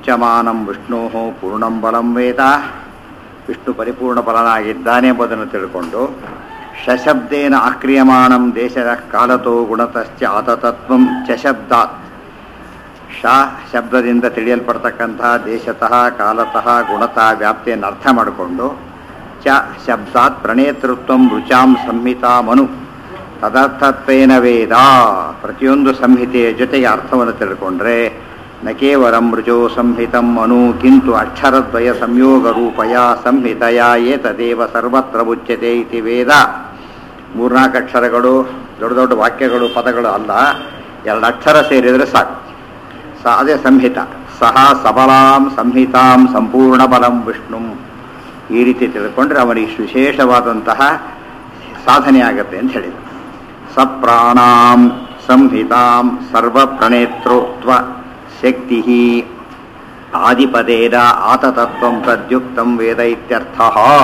ಮುಚ್ಚಮಾನಂ ವಿಷ್ಣು ಪೂರ್ಣಂ ಬಲಂ ವೇದ ವಿಷ್ಣು ಪರಿಪೂರ್ಣ ಬಲನಾಗಿದ್ದಾನೆ ಎಂಬುದನ್ನು ತಿಳ್ಕೊಂಡು ಶಶಬ್ದೇನ ಆಕ್ರಿಯಮಾಣಂ ದೇಶದ ಕಾಲತೋ ಗುಣತಶ್ಚ ಆತತತ್ವಂ ಚಶಬ್ದಾತ್ ಶ ಶಬ್ದದಿಂದ ತಿಳಿಯಲ್ಪಡ್ತಕ್ಕಂತಹ ದೇಶತಃ ಕಾಲತಃ ಗುಣತಃ ವ್ಯಾಪ್ತಿಯನ್ನು ಅರ್ಥ ಮಾಡಿಕೊಂಡು ಚ ಶಬ್ದಾತ್ ಪ್ರಣೇತೃತ್ವ ರುಚಾಂ ಸಂಹಿತಾ ಮನು ತದರ್ಥತ್ವೇನ ವೇದ ಪ್ರತಿಯೊಂದು ಸಂಹಿತೆಯ ಜೊತೆಗೆ ಅರ್ಥವನ್ನು ತಿಳ್ಕೊಂಡ್ರೆ ನ ಕೇವಲಂ ರುಚೋ ಸಂಹಿತಂ ಮನು ಕಿಂತು ಅಕ್ಷರದ್ವಯ ಸಂಯೋಗ ರೂಪಯ ಸಂಹಿತೆಯ ಏತದೇವ ಸರ್ವತ್ರ ಮುಚ್ಯತೆ ಇತಿ ವೇದ ಮೂರ್ನಾಲ್ಕು ಅಕ್ಷರಗಳು ದೊಡ್ಡ ದೊಡ್ಡ ವಾಕ್ಯಗಳು ಪದಗಳು ಅಲ್ಲ ಎರಡು ಅಕ್ಷರ ಸೇರಿದರೆ ಸಾಕು ಸ ಅದೇ ಸಂಹಿತ ಸಹ ಸಬಲಾಂ ಸಂಹಿತಾಂ ಸಂಪೂರ್ಣ ಬಲಂ ವಿಷ್ಣು ಈ ರೀತಿ ತಿಳ್ಕೊಂಡ್ರೆ ಅವನಿಗೆ ವಿಶೇಷವಾದಂತಹ ಸಾಧನೆ ಆಗತ್ತೆ ಅಂತ ಹೇಳಿದರು ಸಪ್ರಾಣಾಂ ಸಂಹಿತಾಂ ಸರ್ವಪ್ರಣೇತೃತ್ವ ಶಕ್ತಿ ಆದಿಪದೇನ ಆತತತ್ವಂ ತದ್ಯುಕ್ತಂ ವೇದ ಇತ್ಯರ್ಥ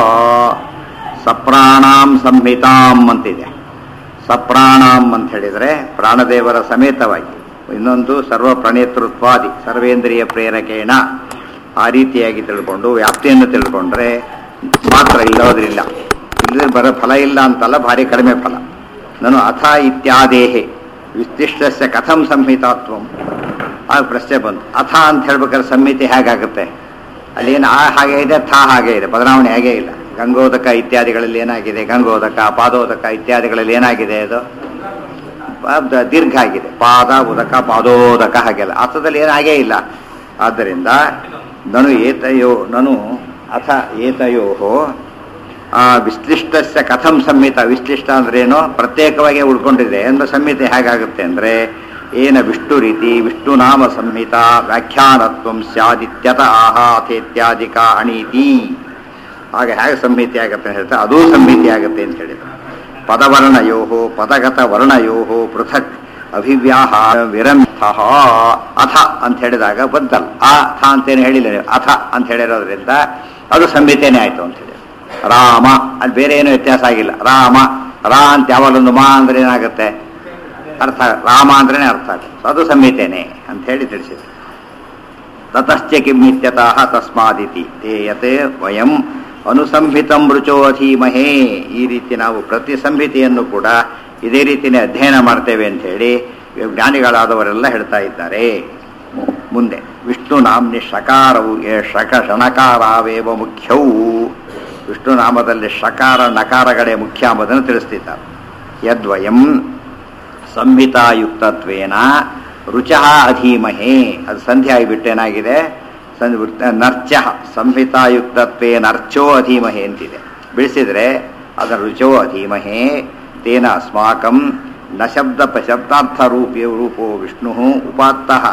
ಸಪ್ರಾಣಾಂ ಸಂಹಿತಾಂ ಅಂತಿದೆ ಸಪ್ರಾಣಾಂ ಅಂತ ಹೇಳಿದರೆ ಪ್ರಾಣದೇವರ ಸಮೇತವಾಗಿ ಇನ್ನೊಂದು ಸರ್ವ ಪ್ರಣೇತೃತ್ವಾದಿ ಸರ್ವೇಂದ್ರಿಯ ಪ್ರೇರಕೇಣ ಆ ರೀತಿಯಾಗಿ ತಿಳ್ಕೊಂಡು ವ್ಯಾಪ್ತಿಯನ್ನು ತಿಳ್ಕೊಂಡ್ರೆ ಮಾತ್ರ ಇಲ್ಲೋದ್ರಿಲ್ಲ ಇಲ್ಲದ್ರೆ ಬರೋ ಫಲ ಇಲ್ಲ ಅಂತಲ್ಲ ಭಾರಿ ಕಡಿಮೆ ಫಲ ನಾನು ಅಥ ಇತ್ಯಾದೇಹೆ ವಿಶಿಷ್ಟಸ್ಯ ಕಥಂ ಸಂಹಿತಾತ್ವಂ ಆಗ ಪ್ರಶ್ನೆ ಬಂತು ಅಥ ಅಂತ ಹೇಳ್ಬೇಕಾದ್ರೆ ಸಂಹಿತೆ ಹೇಗಾಗುತ್ತೆ ಅಲ್ಲೇನು ಆ ಹಾಗೆ ಇದೆ ಥಾ ಹಾಗೆ ಇದೆ ಬದಲಾವಣೆ ಹಾಗೇ ಇಲ್ಲ ಗಂಗೋದಕ ಇತ್ಯಾದಿಗಳಲ್ಲಿ ಏನಾಗಿದೆ ಗಂಗೋದಕ ಪಾದೋದಕ ಇತ್ಯಾದಿಗಳಲ್ಲಿ ಏನಾಗಿದೆ ಅದು ದ- ದೀರ್ಘ ಆಗಿದೆ ಪಾದ ಉದಕ ಪಾದೋದಕ ಹಾಗೆಲ್ಲ ಅರ್ಥದಲ್ಲಿ ಏನು ಹಾಗೇ ಇಲ್ಲ ಆದ್ದರಿಂದ ನನು ಏತಯೋ ನನು ಅಥ ಏತಯೋ ಆ ವಿಶ್ಲಿಷ್ಟಸ್ಯ ಕಥಂ ಸಂಹಿತ ವಿಶ್ಲಿಷ್ಟ ಅಂದ್ರೇನು ಪ್ರತ್ಯೇಕವಾಗಿ ಉಳ್ಕೊಂಡಿದೆ ಅಂದ್ರೆ ಸಂಹಿತೆ ಹೇಗಾಗುತ್ತೆ ಅಂದ್ರೆ ಏನ ವಿಷ್ಣು ರೀತಿ ವಿಷ್ಣು ನಾಮ ಸಂಹಿತ ವ್ಯಾಖ್ಯಾನತ್ವ ಸ್ಯಾದಿತ್ಯತ ಆಹಾಥ ಇತ್ಯಾದಿಕ ಅಣೀತಿ ಹಾಗೆ ಹೇಗೆ ಸಂಹಿತೆ ಆಗುತ್ತೆ ಅಂತ ಹೇಳ್ತಾರೆ ಅದೂ ಸಂಹಿತೆ ಆಗುತ್ತೆ ಅಂತ ಹೇಳಿದ್ರು ಪದವರ್ಣಯೋ ಪದಗತ ವರ್ಣಯೋ ಪೃಥಕ್ ಅಭಿವ್ಯಾಹ ವಿರಂಥ ಅಥ ಅಂತ ಹೇಳಿದಾಗ ಬದ್ದಲ್ ಆ ಥ ಅಂತೇನು ಹೇಳಿಲ್ಲ ನೀವು ಅಥ ಅಂತ ಹೇಳಿರೋದ್ರಿಂದ ಅದು ಸಂಹಿತೆನೇ ಆಯ್ತು ಅಂತ ಹೇಳಿ ರಾಮ ಅಲ್ಲಿ ಬೇರೆ ಏನು ವ್ಯತ್ಯಾಸ ಆಗಿಲ್ಲ ರಾಮ ರಾ ಅಂತ ಯಾವಾಗಲೊಂದು ಮಾ ಅಂದ್ರೆ ಏನಾಗುತ್ತೆ ಅರ್ಥ ರಾಮ ಅಂದ್ರೇನೆ ಅರ್ಥ ಆಗುತ್ತೆ So ಅದು ಸಂಹಿತೆನೆ ಅಂತ ಹೇಳಿ ತಿಳಿಸಿದ್ರು ತತಶ್ಚ ಕಿಮ್ಮಿತ್ಯತಃ ತಸ್ಮಾದಿತಿ ತೇಯತೆ ವಯಂ ಅನುಸಂಹಿತಂ ರುಚೋ ಅಧೀಮಹೇ ಈ ರೀತಿ ನಾವು ಪ್ರತಿ ಸಂಹಿತೆಯನ್ನು ಕೂಡ ಇದೇ ರೀತಿನೇ ಅಧ್ಯಯನ ಮಾಡ್ತೇವೆ ಅಂತ ಹೇಳಿ ಜ್ಞಾನಿಗಳಾದವರೆಲ್ಲ ಹೇಳ್ತಾ ಇದ್ದಾರೆ ಮುಂದೆ ವಿಷ್ಣು ನಾಮ್ನಿ ಶಕಾರವು ಏ ಶಕ ಶಣಕಾರಾವೇವ ಮುಖ್ಯವು ವಿಷ್ಣು ನಾಮದಲ್ಲಿ ಶಕಾರ ನಕಾರಗಳೇ ಮುಖ್ಯ ಎಂಬುದನ್ನು ತಿಳಿಸ್ತಿದ್ದಾರೆ ಯದ್ವಯಂ ಸಂಹಿತಾಯುಕ್ತತ್ವೇನ ರುಚಃ ಅಧೀಮಹೇ ಅದು ಸಂಧಿ ಆಗಿಬಿಟ್ಟೇನಾಗಿದೆ ನರ್ಚ ಸಂಹಿತಾಯುಕ್ತತ್ವೇ ನರ್ಚೋ ಅಧೀಮಹೇ ಅಂತಿದೆ ಬಿಡಿಸಿದ್ರೆ ಅದರ ರುಚೋ ಅಧೀಮಹೇ ತೇನ ಅಸ್ಮಾಕಂ ನ ಶಬ್ದ ಶಬ್ದಾರ್ಥ ರೂಪಿ ರೂಪೋ ವಿಷ್ಣು ಉಪಾತ್ತಃ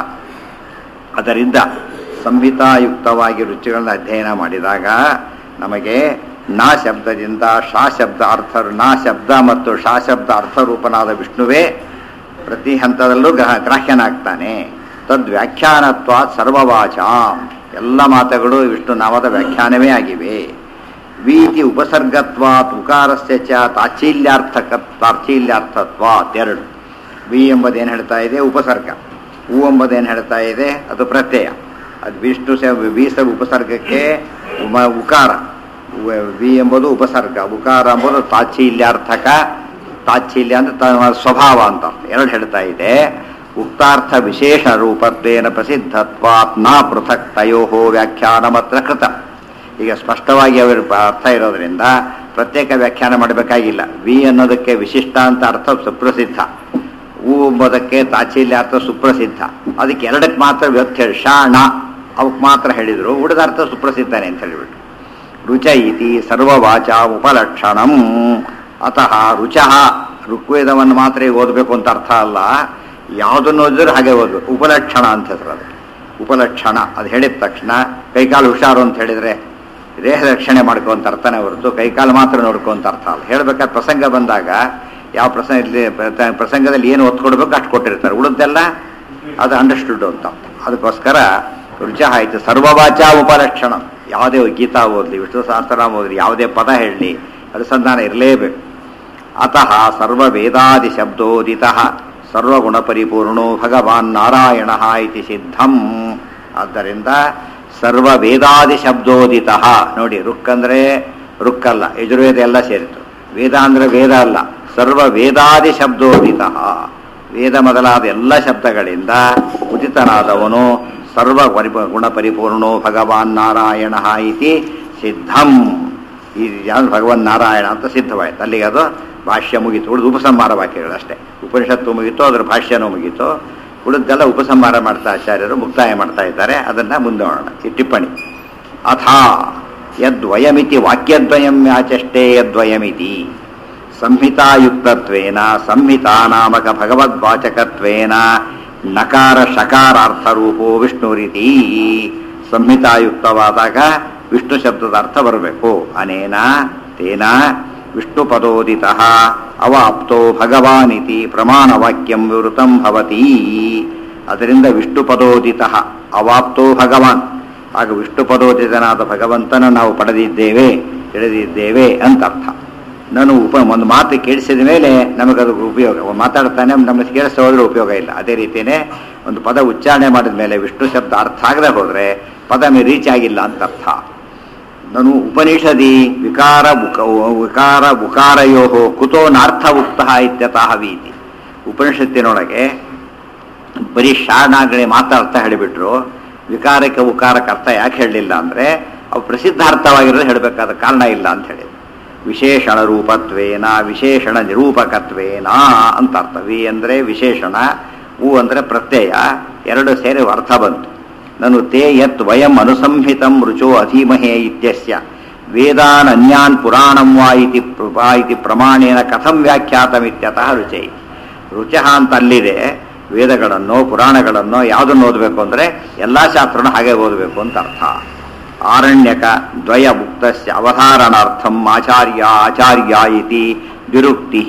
ಅದರಿಂದ ಸಂಹಿತಾಯುಕ್ತವಾಗಿ ರುಚಿಗಳನ್ನ ಅಧ್ಯಯನ ಮಾಡಿದಾಗ ನಮಗೆ ನಾ ಶಬ್ದದಿಂದ ಶಾ ಶಬ್ದ ಅರ್ಥ ನಾ ಶಬ್ದ ಮತ್ತು ಶಾ ಶಬ್ದ ಅರ್ಥರೂಪನಾದ ವಿಷ್ಣುವೇ ಪ್ರತಿ ಹಂತದಲ್ಲೂ ಗ್ರಹ ಗ್ರಾಹ್ಯನಾಗ್ತಾನೆ ತದ್ ವ್ಯಾಖ್ಯಾನತ್ವ ಸರ್ವವಾಚಾಂ ಎಲ್ಲ ಮಾತುಗಳು ವಿಷ್ಣು ನಾಮದ ವ್ಯಾಖ್ಯಾನವೇ ಆಗಿವೆ ವೀತಿ ಉಪಸರ್ಗತ್ವಾತ್ ಉಕಾರಸ್ಯ ಚ ತಾಚ್ಛೀಲ್ಯಾರ್ಥಕ ತಾಚ್ಛೀಲ್ಯಾರ್ಥತ್ವಾತ್ ಎರಡು ವಿ ಎಂಬುದೇನು ಹೇಳ್ತಾ ಇದೆ ಉಪಸರ್ಗ ಹೂ ಎಂಬುದೇನು ಹೇಳ್ತಾ ಇದೆ ಅದು ಪ್ರತ್ಯಯ ಅದು ವಿಷ್ಣು ಸ ವಿ ಸ ಉಪಸರ್ಗಕ್ಕೆ ಉಮ ಉಕಾರ ವ- ವಿ ಎಂಬುದು ಉಪಸರ್ಗ ಉಕಾರ ಎಂಬುದು ತಾಚ್ಛೀಲ್ಯಾರ್ಥಕ ತಾಚ್ಛೀಲ್ಯ ಅಂದ್ರೆ ತನ್ನ ಸ್ವಭಾವ ಅಂತ ಅರ್ಥ. ಎರಡು ಹೇಳ್ತಾ ಇದೆ ಉಕ್ತಾರ್ಥ ವಿಶೇಷ ರೂಪತ್ವೇನ ಪ್ರಸಿದ್ಧತ್ವಾತ್ ನ ಪೃಥಕ್ ತಯೋ ವ್ಯಾಖ್ಯಾನ ಮಾತ್ರ ಕೃತ ಈಗ ಸ್ಪಷ್ಟವಾಗಿ ಅವರ ಅರ್ಥ ಇರೋದ್ರಿಂದ ಪ್ರತ್ಯೇಕ ವ್ಯಾಖ್ಯಾನ ಮಾಡಬೇಕಾಗಿಲ್ಲ ವಿ ಅನ್ನೋದಕ್ಕೆ ವಿಶಿಷ್ಟ ಅಂತ ಅರ್ಥ ಸುಪ್ರಸಿದ್ಧ ಹೂ ಎಂಬುದಕ್ಕೆ ತಾಚ್ಛೀಲ್ಯ ಅರ್ಥ ಸುಪ್ರಸಿದ್ಧ ಅದಕ್ಕೆ ಎರಡಕ್ಕೆ ಮಾತ್ರ ವ್ಯಕ್ತಿ ಹೇಳಿ ಶ ಣ ಅವಕ್ಕೆ ಮಾತ್ರ ಹೇಳಿದ್ರು ಉಳಿದ ಅರ್ಥ ಸುಪ್ರಸಿದ್ಧನೇ ಅಂತ ಹೇಳಿಬಿಟ್ಟು ರುಚ ಇತಿ ಸರ್ವವಾಚ ಉಪಲಕ್ಷಣಂ ಅತಃ ರುಚಃ ಋಗ್ವೇದವನ್ನು ಮಾತ್ರ ಈಗ ಓದಬೇಕು ಅಂತ ಅರ್ಥ ಅಲ್ಲ ಯಾವುದನ್ನು ಓದಿದ್ರು ಹಾಗೆ ಓದಬೇಕು ಉಪಲಕ್ಷಣ ಅಂತ ಹೆಸರು ಅದು ಉಪಲಕ್ಷಣ ಅದು ಹೇಳಿದ ತಕ್ಷಣ ಕೈಕಾಲು ಹುಷಾರು ಅಂತ ಹೇಳಿದರೆ ದೇಹ ರಕ್ಷಣೆ ಮಾಡ್ಕೊ ಅಂತ ಅರ್ಥನೇ ಹೊರತು ಕೈಕಾಲು ಮಾತ್ರ ನೋಡ್ಕೊ ಅಂತ ಅರ್ಥ ಅಲ್ಲ ಹೇಳ್ಬೇಕಾದ್ರೆ ಪ್ರಸಂಗ ಬಂದಾಗ ಯಾವ ಪ್ರಸಂಗ ಇಲ್ಲಿ ಪ್ರ- ಪ್ರಸಂಗದಲ್ಲಿ ಏನು ಒತ್ತು ಕೊಡಬೇಕು ಅಷ್ಟು ಕೊಟ್ಟಿರ್ತಾರೆ ಉಳಿದೆಲ್ಲ ಅದು ಅಂಡರ್ಸ್ಟುಡ್ ಅಂತ ಅದಕ್ಕೋಸ್ಕರ ರುಚ ಆಯಿತು ಸರ್ವವಾಚ ಉಪಲಕ್ಷಣ ಯಾವುದೇ ಗೀತಾ ಓದಲಿ ವಿಷ್ಣು ಸಹಸ್ರನಾಮ ಓದಲಿ ಯಾವುದೇ ಪದ ಹೇಳಲಿ ಅನುಸಂಧಾನ ಇರಲೇಬೇಕು ಅತಃ ಸರ್ವ ವೇದಾದಿ ಶಬ್ದೋದಿತ ಸರ್ವಗುಣ ಪರಿಪೂರ್ಣೋ ಭಗವಾನ್ ನಾರಾಯಣ ಇತಿ ಸಿದ್ಧಂ ಆದ್ದರಿಂದ ಸರ್ವ ವೇದಾದಿ ಶಬ್ದೋದಿತ ನೋಡಿ ರುಕ್ ಅಂದ್ರೆ ರುಕ್ಕಲ್ಲ ಯಜುರ್ವೇದ ಎಲ್ಲ ಸೇರಿತು ವೇದ ಅಂದ್ರೆ ವೇದ ಅಲ್ಲ ಸರ್ವ ವೇದಾದಿ ಶಬ್ದೋದಿತ ವೇದ ಮೊದಲಾದ ಎಲ್ಲ ಶಬ್ದಗಳಿಂದ ಉದಿತನಾದವನು ಸರ್ವ ಪರಿಪ ಗುಣ ಪರಿಪೂರ್ಣೋ ಭಗವಾನ್ ನಾರಾಯಣ ಇತಿ ಸಿದ್ಧಂ ಈ ಯಾರು ಭಗವನ್ ನಾರಾಯಣ ಅಂತ ಸಿದ್ಧವಾಯಿತು ಅಲ್ಲಿಗೆ ಅದು ಭಾಷ್ಯ ಮುಗೀತು ಉಳಿದು ಉಪಸಂಹಾರ ವಾಕ್ಯಗಳು ಅಷ್ಟೇ ಉಪನಿಷತ್ತು ಮುಗೀತು ಅದರ ಭಾಷ್ಯನೂ ಮುಗೀತು ಉಳಿದೆಲ್ಲ ಉಪಸಂಹಾರ ಮಾಡ್ತಾ ಆಚಾರ್ಯರು ಮುಕ್ತಾಯ ಮಾಡ್ತಾ ಇದ್ದಾರೆ ಅದನ್ನ ಮುಂದೆ ನೋಡೋಣ ಈ ಟಿಪ್ಪಣಿ ಅಥಾ ಯದ್ವಯಮಿತಿ ವಾಕ್ಯದ್ವಯಂ ಯಾಚಷ್ಟೇ ಯದ್ವಯಮಿತಿ ಸಂಹಿತಾಯುಕ್ತತ್ವೇನ ಸಂಹಿತಾ ನಾಮಕ ಭಗವದ್ವಾಚಕತ್ವೇನ ನಕಾರ ಶಕಾರಾರ್ಥ ರೂಪೋ ವಿಷ್ಣುರಿತಿ ಸಂಹಿತಾಯುಕ್ತವಾದಾಗ ವಿಷ್ಣು ಶಬ್ದದ ಅರ್ಥ ಬರಬೇಕು ಅನೇನ ತೇನ ವಿಷ್ಣು ಪದೋದಿತ ಅವಾಪ್ತೋ ಭಗವಾನಿತಿ ಪ್ರಮಾಣವಾಕ್ಯಂ ವಿವೃತಂ ಭವತಿ ಅದರಿಂದ ವಿಷ್ಣು ಪದೋದಿತ ಅವಾಪ್ತೋ ಭಗವಾನ್ ಆಗ ವಿಷ್ಣು ಪದೋದಿತನಾದ ಭಗವಂತನ ನಾವು ಪಡೆದಿದ್ದೇವೆ ತಿಳಿದಿದ್ದೇವೆ ಅಂತ ಅರ್ಥ ನಾನು ಉಪ ಒಂದು ಮಾತು ಕೇಳಿಸಿದ ಮೇಲೆ ನಮಗದು ಉಪಯೋಗ ಮಾತಾಡ್ತಾನೆ ನಮಗೆ ಕೇಳಿಸ್ತಾ ಹೋದ್ರೆ ಉಪಯೋಗ ಇಲ್ಲ ಅದೇ ರೀತಿಯೇ ಒಂದು ಪದ ಉಚ್ಚಾರಣೆ ಮಾಡಿದ ಮೇಲೆ ವಿಷ್ಣು ಶಬ್ದ ಅರ್ಥ ಆಗದೆ ಹೋದರೆ ಪದ ಮೇ ರೀಚ್ ಆಗಿಲ್ಲ ಅಂತ ಅರ್ಥ ನಾನು ಉಪನಿಷದಿ ವಿಕಾರ ಉಕ- ವಿಕಾರ ಉಕಾರಯೋ ಕುತೋ ನಾರ್ಥ ಉಕ್ತ ಇತ್ಯತಃ ವೀತಿ ಉಪನಿಷತ್ತಿನೊಳಗೆ ಬರೀ ಶಾಣಾಗಣೆ ಮಾತಾಡ್ತಾ ಹೇಳಿಬಿಟ್ರು ವಿಕಾರಕ್ಕೆ ಉಕಾರಕ್ಕೆ ಅರ್ಥ ಯಾಕೆ ಹೇಳಲಿಲ್ಲ ಅಂದರೆ ಅವು ಪ್ರಸಿದ್ಧಾರ್ಥವಾಗಿರೋದು ಹೇಳಬೇಕಾದ ಕಾರಣ ಇಲ್ಲ ಅಂತ ಹೇಳಿ ವಿಶೇಷಣ ರೂಪತ್ವೇನ ವಿಶೇಷಣ ನಿರೂಪಕತ್ವೇನ ಅಂತ ಅರ್ಥ ವಿ ಅಂದರೆ ವಿಶೇಷಣ ಉ ಅಂದರೆ ಪ್ರತ್ಯಯ ಎರಡು ಸೇರಿ ಅರ್ಥ ಬಂತು ನನು ತೇ ಯತ್ ವಯಂ ಅನುಸಂಹಿತಂ ರುಚೋ ಅಧೀಮಹೇ ಇತ್ಯಸ್ಯ ವೇದಾನ್ ಅನ್ಯಾನ್ ಪುರಾಣಂ ವಾ ಇತಿ ಪ್ರ- ವಾ ಇತಿ ಪ್ರಮಾಣೇನ ಕಥಂ ವ್ಯಾಖ್ಯಾತಮಿತ್ಯತಃ ರುಚೈ ರುಚಃ ಅಂತ ಅಲ್ಲಿದೆ ವೇದಗಳನ್ನು ಪುರಾಣಗಳನ್ನು ಯಾವುದನ್ನು ಓದಬೇಕು ಅಂದರೆ ಎಲ್ಲ ಶಾಸ್ತ್ರನ ಹಾಗೆ ಓದಬೇಕು ಅಂತ ಅರ್ಥ ಆರಣ್ಯಕ ದ್ವಯ ಮುಕ್ತಸ್ಯ ಅವಧಾರಣಾರ್ಥಂ ಆಚಾರ್ಯ ಆಚಾರ್ಯ ಇತಿ ದ್ವಿರುಕ್ತಿ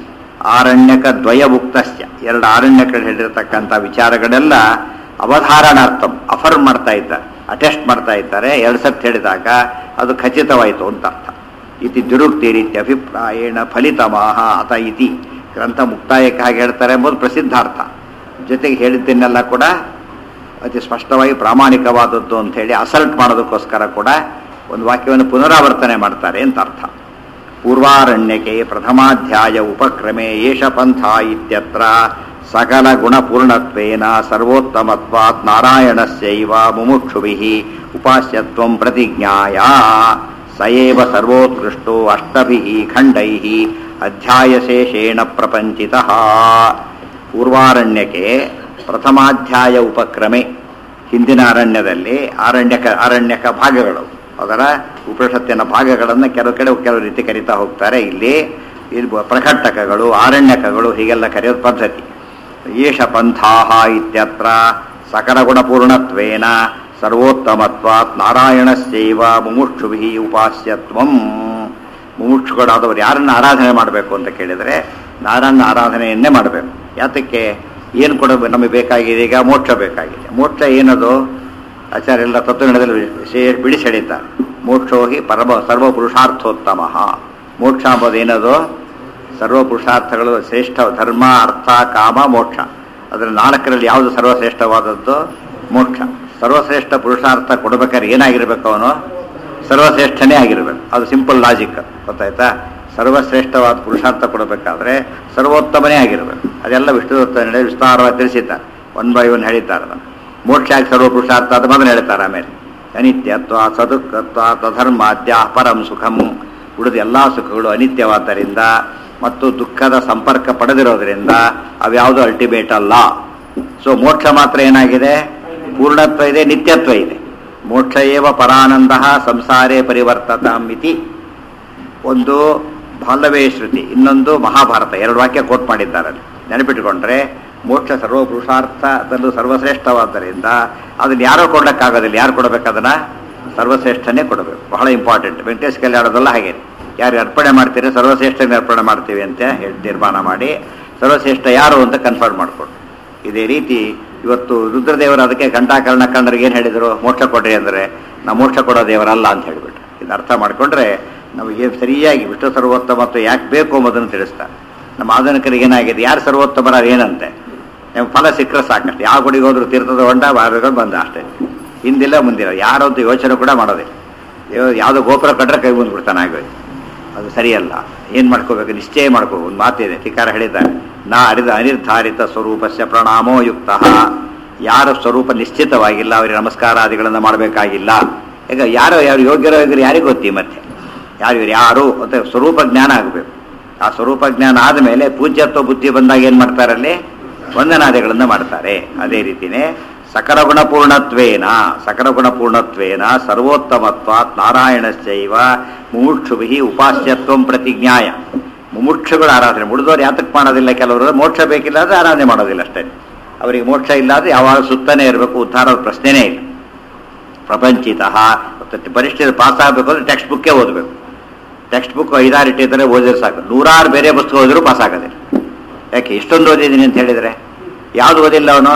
ಆರಣ್ಯಕ ದ್ವಯ ಮುಕ್ತಸ್ಯ ಎರಡು ಆರಣ್ಯಕಗಳು ಹೇಳಿರತಕ್ಕಂಥ ವಿಚಾರಗಳೆಲ್ಲ ಅವಧಾರಣಾರ್ಥಂ ಅಫರ್ ಮಾಡ್ತಾ ಇದ್ದಾರೆ ಅಟೆಸ್ಟ್ ಮಾಡ್ತಾ ಇದ್ದಾರೆ ಎರಡು ಸತ್ ಹೇಳಿದಾಗ ಅದು ಖಚಿತವಾಯಿತು ಅಂತ ಅರ್ಥ ಇತಿ ದುರುಕ್ತಿ ರೀತಿ ಅಭಿಪ್ರಾಯೇಣ ಫಲಿತಮಾಹ ಅತ ಇತಿ ಗ್ರಂಥ ಮುಕ್ತಾಯಕ್ಕೆ ಹಾಗೆ ಹೇಳ್ತಾರೆ ಎಂಬುದು ಪ್ರಸಿದ್ಧಾರ್ಥ ಜೊತೆಗೆ ಹೇಳಿದ್ದನ್ನೆಲ್ಲ ಕೂಡ ಅತಿ ಸ್ಪಷ್ಟವಾಗಿ ಪ್ರಾಮಾಣಿಕವಾದದ್ದು ಅಂತ ಹೇಳಿ ಅಸಲ್ಟ್ ಮಾಡೋದಕ್ಕೋಸ್ಕರ ಕೂಡ ಒಂದು ವಾಕ್ಯವನ್ನು ಪುನರಾವರ್ತನೆ ಮಾಡ್ತಾರೆ ಅಂತ ಅರ್ಥ ಪೂರ್ವಾರಣ್ಯಕೆ ಪ್ರಥಮಾಧ್ಯಾಯ ಉಪಕ್ರಮೆ ಏಷ ಪಂಥ ಇತ್ಯತ್ರ ಸಕಲ ಗುಣಪೂರ್ಣತ್ವೇನ ಸರ್ವೋತ್ತಮತ್ವಾತ್ ನಾರಾಯಣಸ್ಯೈವ ಮುಮುಕ್ಷುಭಿ ಉಪಾಸ್ಯತ್ವಂ ಪ್ರತಿಜ್ಞಾಯ ಸ ಏವ ಸರ್ವೋತ್ಕೃಷ್ಟೋ ಅಷ್ಟಭಿ ಖಂಡೈ ಅಧ್ಯಾಯಶೇಷೇಣ ಪ್ರಪಂಚಿತಃ ಪೂರ್ವಾರಣ್ಯಕ್ಕೆ ಪ್ರಥಮಾಧ್ಯಾಯ ಉಪಕ್ರಮೆ ಹಿಂದಿನ ಅರಣ್ಯದಲ್ಲಿ ಆರಣ್ಯಕ ಅರಣ್ಯಕ ಭಾಗಗಳು ಅದರ ಉಪನಿಷತ್ತಿನ ಭಾಗಗಳನ್ನು ಕೆಲವು ಕಡೆ ಕೆಲವು ರೀತಿ ಕರೀತಾ ಹೋಗ್ತಾರೆ ಇಲ್ಲಿ ಇಲ್ಲಿ ಪ್ರಕಟಕಗಳು ಆರಣ್ಯಕಗಳು ಹೀಗೆಲ್ಲ ಕರೆಯೋದು ಪದ್ಧತಿ ಏಷ ಪಂಥಾಹ ಇತ್ಯತ್ರ ಸಕಲ ಗುಣಪೂರ್ಣತ್ವೇನ ಸರ್ವೋತ್ತಮತ್ವಾತ್ ನಾರಾಯಣಸ್ಯೈವ ಮುಮುಕ್ಷುಭಿ ಉಪಾಸ್ಯತ್ವಂ ಮುಮುಕ್ಷುಗಳಾದವರು ಯಾರನ್ನ ಆರಾಧನೆ ಮಾಡಬೇಕು ಅಂತ ಕೇಳಿದರೆ ನಾರಾಯಣ ಆರಾಧನೆಯನ್ನೇ ಮಾಡಬೇಕು ಯಾತಕ್ಕೆ ಏನು ಕೊಡಬೇಕು ನಮಗೆ ಬೇಕಾಗಿದೆ ಈಗ ಮೋಕ್ಷ ಬೇಕಾಗಿದೆ ಮೋಕ್ಷ ಏನದು ಆಚಾರ್ಯ ಎಲ್ಲ ತತ್ವಜ್ಞಾನದಲ್ಲಿ ವಿಶೇಷ ಬಿಡಿಸಿ ಹೇಳಿದ್ದಾರೆ ಮೋಕ್ಷೋ ಹಿ ಪರಮ ಸರ್ವ ಪುರುಷಾರ್ಥೋತ್ತಮ ಮೋಕ್ಷ ಎಂಬುದು ಏನದು ಸರ್ವ ಪುರುಷಾರ್ಥಗಳು ಶ್ರೇಷ್ಠ ಧರ್ಮ ಅರ್ಥ ಕಾಮ ಮೋಕ್ಷ ಅದರ ನಾಲ್ಕರಲ್ಲಿ ಯಾವುದು ಸರ್ವಶ್ರೇಷ್ಠವಾದದ್ದು ಮೋಕ್ಷ ಸರ್ವಶ್ರೇಷ್ಠ ಪುರುಷಾರ್ಥ ಕೊಡ್ಬೇಕಾದ್ರೆ ಏನಾಗಿರ್ಬೇಕು ಅವನು ಸರ್ವಶ್ರೇಷ್ಠನೇ ಆಗಿರ್ಬೇಕು ಅದು ಸಿಂಪಲ್ ಲಾಜಿಕ್ ಗೊತ್ತಾಯ್ತಾ ಸರ್ವಶ್ರೇಷ್ಠವಾದ ಪುರುಷಾರ್ಥ ಕೊಡಬೇಕಾದ್ರೆ ಸರ್ವೋತ್ತಮನೇ ಆಗಿರ್ಬೇಕು ಅದೆಲ್ಲ ವಿಷ್ಣು ತತ್ವ ವಿಸ್ತಾರವಾಗಿ ತಿಳಿಸಿದ್ದಾರೆ ಒನ್ ಬೈ ಒನ್ ಹೇಳಿದ್ದಾರೆ ಅದನ್ನು ಮೋಕ್ಷ ಆಗಿ ಸರ್ವ ಪುರುಷಾರ್ಥ ಅದು ಮೊದಲು ಹೇಳ್ತಾರೆ ಆಮೇಲೆ ಅನಿತ್ಯತ್ವ ಸದುಃಖತ್ವ ತಧರ್ಮಾದ್ಯ ಪರಂ ಸುಖಂ ಉಳಿದ ಎಲ್ಲ ಸುಖಗಳು ಅನಿತ್ಯವಾದ್ದರಿಂದ ಮತ್ತು ದುಃಖದ ಸಂಪರ್ಕ ಪಡೆದಿರೋದ್ರಿಂದ ಅವ್ಯಾವುದು ಅಲ್ಟಿಮೇಟ್ ಅಲ್ಲ ಸೊ ಮೋಕ್ಷ ಮಾತ್ರ ಏನಾಗಿದೆ ಪೂರ್ಣತ್ವ ಇದೆ ನಿತ್ಯತ್ವ ಇದೆ ಮೋಕ್ಷ ಏವ ಪರಾನಂದ ಸಂಸಾರೇ ಪರಿವರ್ತತಾಂ ಇತಿ ಒಂದು ಬಾಲ್ಯವೇ ಶ್ರುತಿ ಇನ್ನೊಂದು ಮಹಾಭಾರತ ಎರಡು ವಾಕ್ಯ ಕೋಟ್ ಮಾಡಿದ್ದಾರೆ ಅಲ್ಲಿ ನೆನಪಿಟ್ಟುಕೊಂಡ್ರೆ ಮೋಕ್ಷ ಸರ್ವ ಪುರುಷಾರ್ಥದಲ್ಲೂ ಸರ್ವಶ್ರೇಷ್ಠವಾದ್ದರಿಂದ ಅದನ್ನ ಯಾರೋ ಕೊಡೋಕ್ಕಾಗೋದಿಲ್ಲ ಯಾರು ಕೊಡಬೇಕು ಅದನ್ನ ಸರ್ವಶ್ರೇಷ್ಠನೇ ಕೊಡಬೇಕು ಬಹಳ ಇಂಪಾರ್ಟೆಂಟ್ ವೆಂಕಟೇಶ್ ಕಲ್ಯಾಣದಲ್ಲ ಹಾಗೆ ಯಾರು ಅರ್ಪಣೆ ಮಾಡ್ತೀರಿ ಸರ್ವಶ್ರೇಷ್ಠನೇ ಅರ್ಪಣೆ ಮಾಡ್ತೀವಿ ಅಂತ ಹೇಳಿ ತೀರ್ಮಾನ ಮಾಡಿ ಸರ್ವಶ್ರೇಷ್ಠ ಯಾರು ಅಂತ ಕನ್ಫರ್ಮ್ ಮಾಡಿಕೊಡು ಇದೇ ರೀತಿ ಇವತ್ತು ರುದ್ರದೇವರು ಅದಕ್ಕೆ ಕಂಠಾಕರಣ ಕಂಡರಿಗೆ ಏನು ಹೇಳಿದರು ಮೋಕ್ಷ ಕೊಡ್ರಿ ಅಂದರೆ ನಾವು ಮೋಕ್ಷ ಕೊಡೋ ದೇವರಲ್ಲ ಅಂತ ಹೇಳಿಬಿಟ್ರು ಇದು ಅರ್ಥ ಮಾಡಿಕೊಂಡ್ರೆ ನಮಗೆ ಸರಿಯಾಗಿ ವಿಷ್ಣು ಸರ್ವೋತ್ತಮತ್ವ ಯಾಕೆ ಬೇಕು ಎಂಬುದನ್ನು ತಿಳಿಸ್ತಾರೆ ನಮ್ಮ ಆಧುನಿಕರಿಗೆ ಏನಾಗಿದೆ ಯಾರು ಸರ್ವೋತ್ತಮರ ಏನಂತೆ ನಮ್ಗೆ ಫಲ ಸಿಕ್ಕರೆ ಸಾಕಷ್ಟು ಯಾವ ಗುಡಿಗೆ ಹೋದ್ರು ತೀರ್ಥದ ಹೊಂಡ ಬಾರಗಳು ಬಂದ ಅಷ್ಟೇ ಹಿಂದಿಲ್ಲ ಮುಂದಿಲ್ಲ ಯಾರಂತೂ ಯೋಚನೆ ಕೂಡ ಮಾಡೋದಿಲ್ಲ ಯಾವ- ಯಾವುದೋ ಗೋಪುರ ಕಟ್ರೆ ಕೈ ಮುಂದೆ ಬಿಡ್ತಾನೆ ಆಗೋಯ್ತು ಅದು ಸರಿಯಲ್ಲ ಏನು ಮಾಡ್ಕೋಬೇಕು ನಿಶ್ಚಯ ಮಾಡ್ಕೋ ಒಂದು ಮಾತಿದೆ ಟಿಕಾರ ಹೇಳಿದ್ದಾರೆ ನಾ ಅರಿದ ಅನಿರ್ಧಾರಿತ ಸ್ವರೂಪಸ್ಯ ಪ್ರಣಾಮೋ ಯುಕ್ತ ಯಾರ ಸ್ವರೂಪ ನಿಶ್ಚಿತವಾಗಿಲ್ಲ ಅವರಿಗೆ ನಮಸ್ಕಾರಾದಿಗಳನ್ನು ಮಾಡಬೇಕಾಗಿಲ್ಲ ಈಗ ಯಾರೋ ಯಾರು ಯೋಗ್ಯರೋ ಯೋಗ್ಯರು ಯಾರಿಗೂ ಗೊತ್ತಿ ಮತ್ತೆ ಯಾರು ಇವ್ರು ಯಾರು ಅಂತ ಸ್ವರೂಪ ಜ್ಞಾನ ಆಗಬೇಕು ಆ ಸ್ವರೂಪ ಜ್ಞಾನ ಆದಮೇಲೆ ಪೂಜ್ಯತ್ವ ಬುದ್ಧಿ ಬಂದಾಗ ಏನು ಮಾಡ್ತಾರಲ್ಲಿ ವಂದನಾದಿಗಳನ್ನು ಮಾಡ್ತಾರೆ ಅದೇ ರೀತಿನೇ ಸಕಲ ಗುಣಪೂರ್ಣತ್ವೇನ ಸಕಲ ಗುಣಪೂರ್ಣತ್ವೇನ ಸರ್ವೋತ್ತಮತ್ವಾತ್ ನಾರಾಯಣಶ್ಚೈವ ಮುಮುಕ್ಷುಭಿ ಉಪಾಸ್ಯತ್ವಂ ಪ್ರತಿಜ್ಞಾಯ ಮುಮುಕ್ಷುಗಳ ಆರಾಧನೆ ಮುಡಿದವ್ರು ಯಾತಕ್ಕೆ ಮಾಡೋದಿಲ್ಲ ಕೆಲವರು ಮೋಕ್ಷ ಬೇಕಿಲ್ಲ ಅಂದ್ರೆ ಆರಾಧನೆ ಮಾಡೋದಿಲ್ಲ ಅಷ್ಟೇ ಅವರಿಗೆ ಮೋಕ್ಷ ಇಲ್ಲ ಅಂದ್ರೆ ಯಾವಾಗ ಸುತ್ತನೇ ಇರಬೇಕು ಉದ್ಧಾರದ ಪ್ರಶ್ನೆನೇ ಇಲ್ಲ ಪ್ರಪಂಚಿತ ಪರೀಕ್ಷೆ ಪಾಸ್ ಆಗಬೇಕು ಅಂದ್ರೆ ಟೆಕ್ಸ್ಟ್ ಬುಕ್ಕೇ ಓದಬೇಕು ಟೆಕ್ಸ್ಟ್ ಬುಕ್ ಐದಾರು ಇಟ್ಟಿದ್ರೆ ಓದಿದ್ರೆ ಸಾಕು ನೂರಾರು ಬೇರೆ ಪುಸ್ತಕ ಓದಿದ್ರು ಪಾಸ್ ಆಗೋದಿಲ್ಲ ಯಾಕೆ ಇಷ್ಟೊಂದು ಓದಿದ್ದೀನಿ ಅಂತ ಹೇಳಿದ್ರೆ ಯಾವ್ದು ಓದಿಲ್ಲ ಅವನು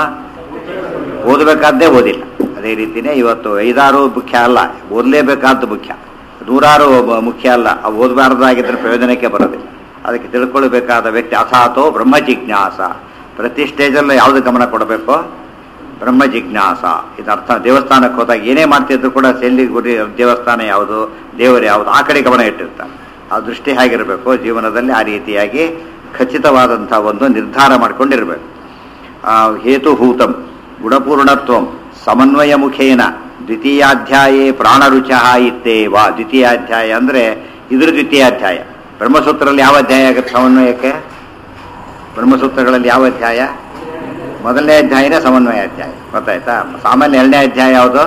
ಓದಬೇಕಾದ್ದೇ ಓದಿಲ್ಲ ಅದೇ ರೀತಿನೇ ಇವತ್ತು ಐದಾರು ಮುಖ್ಯ ಅಲ್ಲ ಓದಲೇಬೇಕಾದ್ದು ಮುಖ್ಯ ನೂರಾರು ಬ- ಮುಖ್ಯ ಅಲ್ಲ ಅವು ಓದಬಾರ್ದಾಗಿದ್ದರೆ ಪ್ರಯೋಜನಕ್ಕೆ ಬರೋದಿಲ್ಲ ಅದಕ್ಕೆ ತಿಳ್ಕೊಳ್ಬೇಕಾದ ವ್ಯಕ್ತಿ ಅಥಾತೋ ಬ್ರಹ್ಮ ಜಿಜ್ಞಾಸ ಪ್ರತಿ ಸ್ಟೇಜಲ್ಲೂ ಯಾವುದು ಗಮನ ಕೊಡಬೇಕು ಬ್ರಹ್ಮ ಜಿಜ್ಞಾಸ ಇದರ್ಥ ದೇವಸ್ಥಾನಕ್ಕೆ ಹೋದಾಗ ಏನೇ ಮಾಡ್ತಿದ್ರು ಕೂಡ ಎಲ್ಲಿ ಗುರಿ ದೇವಸ್ಥಾನ ಯಾವುದು ದೇವರು ಯಾವುದು ಆ ಕಡೆ ಗಮನ ಇಟ್ಟಿರ್ತಾರೆ ಆ ದೃಷ್ಟಿ ಹೇಗಿರಬೇಕು ಜೀವನದಲ್ಲಿ ಆ ರೀತಿಯಾಗಿ ಖಚಿತವಾದಂಥ ಒಂದು ನಿರ್ಧಾರ ಮಾಡ್ಕೊಂಡಿರಬೇಕು ಆ, ಹೇತುಭೂತಂ ಗುಣಪೂರ್ಣತ್ವಂ ಸಮನ್ವಯ ಮುಖೇನ ದ್ವಿತೀಯಾಧ್ಯಾಯೇ ಪ್ರಾಣರುಚ ಇತ್ತೇವ ದ್ವಿತೀಯಾಧ್ಯಾಯ ಅಂದರೆ ಇದ್ರ ದ್ವಿತೀಯಾಧ್ಯಾಯ ಬ್ರಹ್ಮಸೂತ್ರದಲ್ಲಿ ಯಾವ ಅಧ್ಯಾಯ ಆಗುತ್ತೆ ಸಮನ್ವಯಕ್ಕೆ ಬ್ರಹ್ಮಸೂತ್ರಗಳಲ್ಲಿ ಯಾವ ಅಧ್ಯಾಯ ಮೊದಲನೇ ಅಧ್ಯಾಯನೇ ಸಮನ್ವಯ ಅಧ್ಯಾಯ ಗೊತ್ತಾಯ್ತಾ ಸಾಮಾನ್ಯ ಎರಡನೇ ಅಧ್ಯಾಯ ಯಾವುದು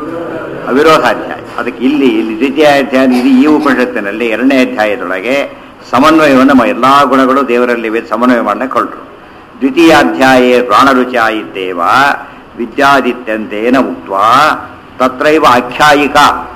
ಅವಿರೋಧಾಧ್ಯಾಯ ಅದಕ್ಕೆ ಇಲ್ಲಿ ಇಲ್ಲಿ ದ್ವಿತೀಯ ಅಧ್ಯಾಯ ಇದು ಈ ಉಪನಿಷತ್ತಿನಲ್ಲಿ ಎರಡನೇ ಅಧ್ಯಾಯದೊಳಗೆ ಸಮನ್ವಯವನ್ನು ಮ- ಎಲ್ಲಾ ಗುಣಗಳು ದೇವರಲ್ಲಿ ಸಮನ್ವಯ ಮಾಡಲಿಕ್ಕೆ ಹೊರಟರು ದ್ವಿತೀಯಾಧ್ಯಾಯೇ ಪ್ರಾಣರುಚ ಇದ್ದೇವ ವಿದ್ಯಾದಿತ್ಯಂತೇನ ಉಕ್ತ ತತ್ರೈವ ಆಖ್ಯಾಯಿಕ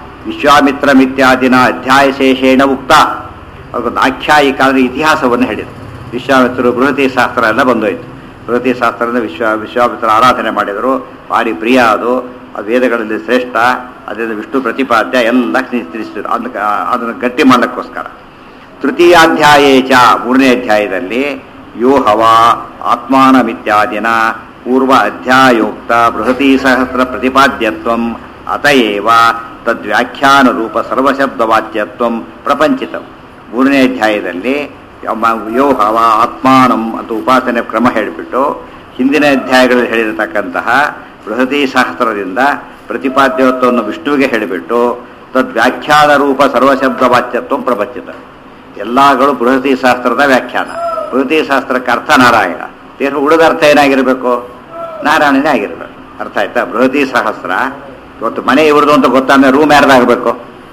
ವಿಶ್ವಾಮಿತ್ರಮಿತ್ಯಾದಿನ ಅಧ್ಯಾಯಶೇಷೇಣ ಉಕ್ತ ಅದಕ್ಕೊಂದು ಆಖ್ಯಾಯಿಕ ಅಂದರೆ ಇತಿಹಾಸವನ್ನು ಹೇಳಿದರು ವಿಶ್ವಾಮಿತ್ರರು ಬೃಹತಿ ಶಾಸ್ತ್ರ ಎಲ್ಲ ಬಂದೋಯ್ತು ಬೃಹತಿ ಶಾಸ್ತ್ರದ ವಿಶ್ವ ವಿಶ್ವಾಮಿತ್ರ ಆರಾಧನೆ ಮಾಡಿದರು ಭಾರಿ ಪ್ರಿಯ ಅದು ಅದು ವೇದಗಳಲ್ಲಿ ಶ್ರೇಷ್ಠ ಅದರಿಂದ ವಿಷ್ಣು ಪ್ರತಿಪಾದ್ಯ ಎಲ್ಲ ತಿಳಿಸಿದ್ರು ಅದಕ್ಕೆ ಅದನ್ನು ಗಟ್ಟಿ ಮಾಡಲಿಕ್ಕೋಸ್ಕರ ತೃತೀಯಾಧ್ಯಾಯೇ ಚ ಮೂರನೇ ಅಧ್ಯಾಯದಲ್ಲಿ ಯೋ ಹವ ಆತ್ಮಾನಮಿತ್ಯಾದಿನ ಪೂರ್ವ ಅಧ್ಯಾಯೋಕ್ತ ಬೃಹತಿ ಸಹಸ್ರ ಪ್ರತಿಪಾದ್ಯತ್ವಂ ಅತಯೇವ ತದ್ವ್ಯಾಖ್ಯಾನ ರೂಪ ಸರ್ವಶಬ್ದವಾಚ್ಯತ್ವಂ ಪ್ರಪಂಚಿತಂ ಮೂರನೇ ಅಧ್ಯಾಯದಲ್ಲಿ ಯಮ- ಯೋ ಹವ ಆತ್ಮಾನಂ ಅಂತ ಉಪಾಸನೆ ಕ್ರಮ ಹೇಳಿಬಿಟ್ಟು ಹಿಂದಿನ ಅಧ್ಯಾಯಗಳಲ್ಲಿ ಹೇಳಿರತಕ್ಕಂತಹ ಬೃಹತಿ ಸಹಸ್ರದಿಂದ ಪ್ರತಿಪಾದ್ಯತ್ವವನ್ನು ವಿಷ್ಣುವಿಗೆ ಹೇಳಿಬಿಟ್ಟು ತದ್ವ್ಯಾಖ್ಯಾನ ರೂಪ ಸರ್ವಶಬ್ದವಾಚ್ಯತ್ವಂ ಪ್ರಪಂಚಿತ ಎಲ್ಲಗಳು ಬೃಹತಿ ಶಾಸ್ತ್ರದ ವ್ಯಾಖ್ಯಾನ ಬೃಹತಿ ಶಾಸ್ತ್ರಕ್ಕೆ ಅರ್ಥ ನಾರಾಯಣ ದೇವ್ರ ಉಳಿದ ಅರ್ಥ ಏನಾಗಿರಬೇಕು ನಾರಾಯಣನೇ ಆಗಿರಬೇಕು ಅರ್ಥ ಆಯ್ತಾ ಬೃಹತಿ ಸಹಸ್ರ ಇವತ್ತು ಮನೆ ಇವ್ರದ್ದು ಅಂತ ಗೊತ್ತಾದ್ಮೇಲೆ ರೂಮ್ ಯಾರ್ದಾಗಬೇಕು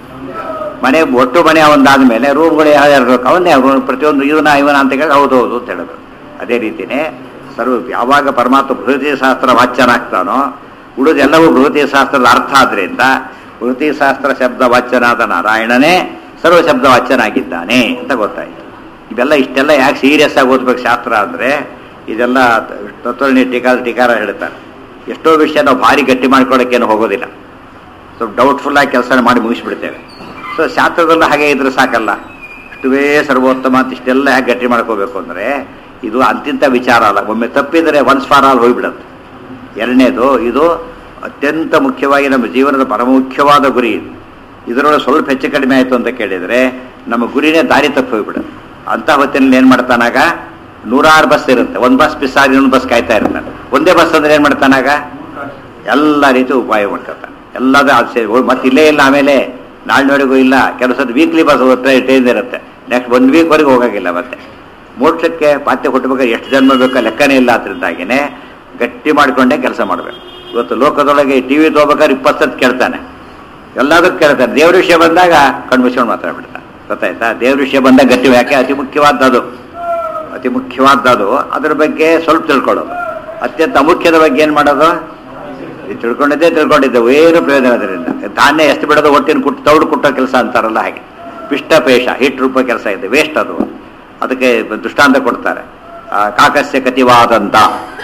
ಮನೆ ಒಟ್ಟು ಮನೆ ಒಂದಾದ ಮೇಲೆ ರೂಮ್ಗಳು ಯಾವ್ದು ಇರಬೇಕು ಅವನ್ನೇ ಅವ್ರು ಪ್ರತಿಯೊಂದು ಇವನ ಇವನ ಅಂತ ಕೇಳಿ ಹೌದು ಹೌದು ಅಂತ ಹೇಳಬೇಕು ಅದೇ ರೀತಿನೇ ಸರ್ವ ಯಾವಾಗ ಪರಮಾತ್ಮ ಬೃಹತಿ ಶಾಸ್ತ್ರ ವಾಚ್ಯನಾಗ್ತಾನೋ ಉಳಿದೆಲ್ಲವೂ ಬೃಹತಿ ಶಾಸ್ತ್ರದ ಅರ್ಥ ಆದ್ರಿಂದ ಬೃಹತಿ ಶಾಸ್ತ್ರ ಶಬ್ದ ವಾಚ್ಯನಾದ ನಾರಾಯಣನೇ ಸರ್ವ ಶಬ್ದ ವಾಚ್ಯನಾಗಿದ್ದಾನೆ ಅಂತ ಗೊತ್ತಾಯ್ತು ಇವೆಲ್ಲ ಇಷ್ಟೆಲ್ಲ ಯಾಕೆ ಸೀರಿಯಸ್ ಆಗಿ ಓದ್ಬೇಕು ಶಾಸ್ತ್ರ ಅಂದರೆ ಇದೆಲ್ಲ ತತ್ವರ್ಣಿ ಟೀಕಾ ಟೀಕಾರ ಹೇಳ್ತಾರೆ ಎಷ್ಟೋ ವಿಷಯ ನಾವು ಭಾರಿ ಗಟ್ಟಿ ಮಾಡ್ಕೊಳ್ಳೋಕ್ಕೇನು ಹೋಗೋದಿಲ್ಲ ಸ್ವಲ್ಪ ಡೌಟ್ಫುಲ್ ಆಗಿ ಕೆಲಸ ಮಾಡಿ ಮುಗಿಸ್ಬಿಡ್ತೇವೆ ಸೊ ಶಾಸ್ತ್ರದಲ್ಲೂ ಹಾಗೆ ಇದ್ರೆ ಸಾಕಲ್ಲ ಇಷ್ಟುವೇ ಸರ್ವೋತ್ತಮ ಅಂತ ಇಷ್ಟೆಲ್ಲ ಹೇಗೆ ಗಟ್ಟಿ ಮಾಡ್ಕೋಬೇಕು ಅಂದರೆ ಇದು ಅಂತಿಂತ ವಿಚಾರ ಅಲ್ಲ ಒಮ್ಮೆ ತಪ್ಪಿದರೆ ಒನ್ಸ್ ಫಾರ್ ಆಲ್ ಹೋಗ್ಬಿಡುತ್ತೆ ಎರಡನೇದು ಇದು ಅತ್ಯಂತ ಮುಖ್ಯವಾಗಿ ನಮ್ಮ ಜೀವನದ ಪರಮುಖ್ಯವಾದ ಗುರಿ ಇದು ಇದರೊಳಗೆ ಸ್ವಲ್ಪ ಹೆಚ್ಚು ಕಡಿಮೆ ಆಯಿತು ಅಂತ ಕೇಳಿದರೆ ನಮ್ಮ ಗುರಿನೇ ದಾರಿ ತಪ್ಪಿ ಹೋಗ್ಬಿಡುತ್ತೆ ಅಂಥ ಹೊತ್ತಿನಲ್ಲಿ ಏನು ಮಾಡ್ತಾನಾಗ ನೂರಾರು ಬಸ್ ಇರುತ್ತೆ ಒಂದು ಬಸ್ ಮಿಸ್ ಆಗಿ ಇನ್ನೊಂದು ಬಸ್ ಕಾಯ್ತಾ ಇರ್ತಾನೆ ಒಂದೇ ಬಸ್ ಅಂದ್ರೆ ಏನು ಮಾಡ್ತಾನಾಗ ಎಲ್ಲ ರೀತಿ ಉಪಾಯ ಮಾಡ್ಕೊತಾನೆ ಎಲ್ಲದ ಅದು ಸೇರಿ ಹೋಗ್- ಮತ್ತೆ ಇಲ್ಲೇ ಇಲ್ಲ ಆಮೇಲೆ ನಾಳಿನವರೆಗೂ ಇಲ್ಲ ಕೆಲವು ಸತಿ ವೀಕ್ಲಿ ಬಸ್ ಟ್ರೈನ್ ಇರುತ್ತೆ ನೆಕ್ಸ್ಟ್ ಒಂದು ವೀಕ್ವರೆಗೂ ಹೋಗೋಂಗಿಲ್ಲ ಮತ್ತೆ ಮೋಕ್ಷಕ್ಕೆ ಪಾತ್ಯ ಕೊಟ್ಟಬೇಕಾದ್ರೆ ಎಷ್ಟು ಜನ್ಮ ಬೇಕೋ ಲೆಕ್ಕನೇ ಇಲ್ಲ ಅದರಿಂದಾಗಿನೇ ಗಟ್ಟಿ ಮಾಡಿಕೊಂಡೇ ಕೆಲಸ ಮಾಡಬೇಕು ಇವತ್ತು ಲೋಕದೊಳಗೆ ಟಿ ವಿ ತೊಗೋಬೇಕಾದ್ರೆ ಇಪ್ಪತ್ತು ಸತಿ ಕೇಳ್ತಾನೆ ಎಲ್ಲದಕ್ಕೂ ಕೇಳ್ತಾನೆ ದೇವ್ರ ವಿಷಯ ಬಂದಾಗ ಕಣ್ಣು ಮುಚ್ಕೊಂಡು ಮಾತಾಡ್ಬಿಡ್ತಾನೆ ಗೊತ್ತಾಯ್ತಾ ದೇವ್ರ ವಿಷಯ ಬಂದಾಗ ಗಟ್ಟಿ ಯಾಕೆ ಅತಿ ಮುಖ್ಯವಾದದ್ದು ಅತಿ ಮುಖ್ಯವಾದದ್ದು ಅದ್ರ ಬಗ್ಗೆ ಸ್ವಲ್ಪ ತಿಳ್ಕೊಳ್ಳೋದು ಅತ್ಯಂತ ಅಮುಖ್ಯದ ಬಗ್ಗೆ ಏನು ಮಾಡೋದು ಇದು ತಿಳ್ಕೊಂಡಿದ್ದೆ ತಿಳ್ಕೊಂಡಿದ್ದೆ ಏನು ಪ್ರಯೋಜನ ಅದರಿಂದ ಧಾನ್ಯ ಎಷ್ಟು ಬಿಡೋದು ಒಟ್ಟಿನ ಕುಟ್ಟು ತೌಡು ಕುಟ್ಟೋ ಕೆಲಸ ಅಂತಾರಲ್ಲ ಹಾಗೆ ಪಿಷ್ಟ ಪೇಷ ಹಿಟ್ ರೂಪ ಕೆಲಸ ಇದೆ ವೇಸ್ಟ್ ಅದು ಅದಕ್ಕೆ ದೃಷ್ಟಾಂತ ಕೊಡ್ತಾರೆ ಆ, ಕಾಕಸ್ಯ ಕತಿವಾದಂತ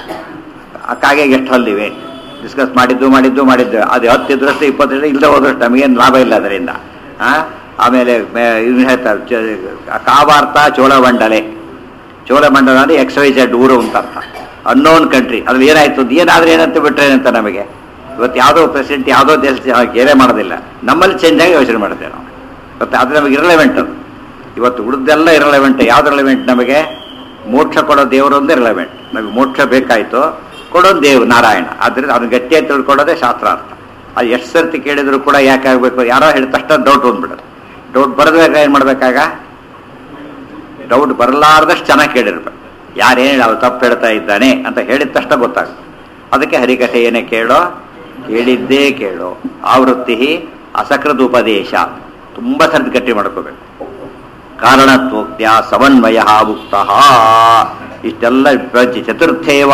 ಆ ಕಾಗೆಗೆ ಎಷ್ಟು ಹಲ್ಲಿವೆ ಡಿಸ್ಕಸ್ ಮಾಡಿದ್ದು ಮಾಡಿದ್ದು ಮಾಡಿದ್ದು ಅದು ಹತ್ತಿದ್ರಷ್ಟು ಇಪ್ಪತ್ತರಿಂದ ಇಲ್ಲದೆ ಹೋದಷ್ಟು ನಮಗೇನು ಲಾಭ ಇಲ್ಲ ಅದರಿಂದ ಆ? ಆಮೇಲೆ ಮೇ- ಇವ್ನು ಹೇಳ್ತಾರೆ ಚ- ಕಾವಾರ್ತ ಚೋಳಮಂಡಲೆ ಚೋಳಮಂಡಲ ಅಂದರೆ ಎಕ್ಸ್ ವೈ ಜೆಡ್ ಊರು ಅಂತ ಅರ್ಥ ಅನ್ನೋನ್ ಕಂಟ್ರಿ ಅದ್ರಲ್ಲಿ ಏನಾಯ್ತು ಏನಾದ್ರೆ ಏನಂತ ಬಿಟ್ರೆ ಏನಂತ ನಮಗೆ ಇವತ್ತು ಯಾವುದೋ ಪ್ರೆಸಿಡೆಂಟ್ ಯಾವುದೋ ದೇಶ ಕೇರೆ ಮಾಡೋದಿಲ್ಲ ನಮ್ಮಲ್ಲಿ ಚೇಂಜ್ ಆಗಿ ಯೋಚನೆ ಮಾಡ್ತೇವೆ ನಾವು ಮತ್ತೆ ಅದು ನಮಗೆ ಇರಲೆವೆಂಟ್ ಅದು ಇವತ್ತು ಉಳಿದೆಲ್ಲ ಇರಲೆವೆಂಟ್ ಯಾವ್ದು ರಿಲೆವೆಂಟ್ ನಮಗೆ ಮೋಕ್ಷ ಕೊಡೋ ದೇವರೊಂದೇ ರಿಲೆವೆಂಟ್ ನಮಗೆ ಮೋಕ್ಷ ಬೇಕಾಯಿತು ಕೊಡೋದು ದೇವ್ ನಾರಾಯಣ ಆದ್ದರಿಂದ ಅದನ್ನ ಗಟ್ಟಿಯಾಗಿ ತಿಳ್ಕೊಳ್ಳೋದೇ ಶಾಸ್ತ್ರಾರ್ಥ ಅದು ಎಷ್ಟು ಸರ್ತಿ ಕೇಳಿದ್ರು ಕೂಡ ಯಾಕೆ ಆಗಬೇಕು ಯಾರೋ ಹೇಳಿದ ತಕ್ಷಣ ಡೌಟ್ ಬಂದ್ಬಿಡೋದು ಡೌಟ್ ಬರದ್ಬೇಕಾಗ ಏನು ಮಾಡಬೇಕಾಗ ಡೌಟ್ ಬರಲಾರ್ದಷ್ಟು ಚೆನ್ನಾಗಿ ಕೇಳಿರ್ಬೇಕು ಯಾರೇನು ಅವ್ರು ತಪ್ಪು ಹೇಳ್ತಾ ಇದ್ದಾನೆ ಅಂತ ಹೇಳಿದ ತಕ್ಷಣ ಗೊತ್ತಾಗುತ್ತೆ ಅದಕ್ಕೆ ಹರಿಕಥೆ ಏನೇ ಕೇಳೋ ಕೇಳಿದ್ದೇ ಕೇಳೋ ಆವೃತ್ತಿ ಅಸಕೃತ ಉಪದೇಶ ತುಂಬ ಸರ್ತಿ ಗಟ್ಟಿ ಮಾಡ್ಕೋಬೇಕು ಕಾರಣತ್ವೋಕ್ತ್ಯ ಸಮನ್ವಯ ಮುಕ್ತ ಇಷ್ಟೆಲ್ಲ ಪ್ರಜ್ಞೆ ಚತುರ್ಥೇವ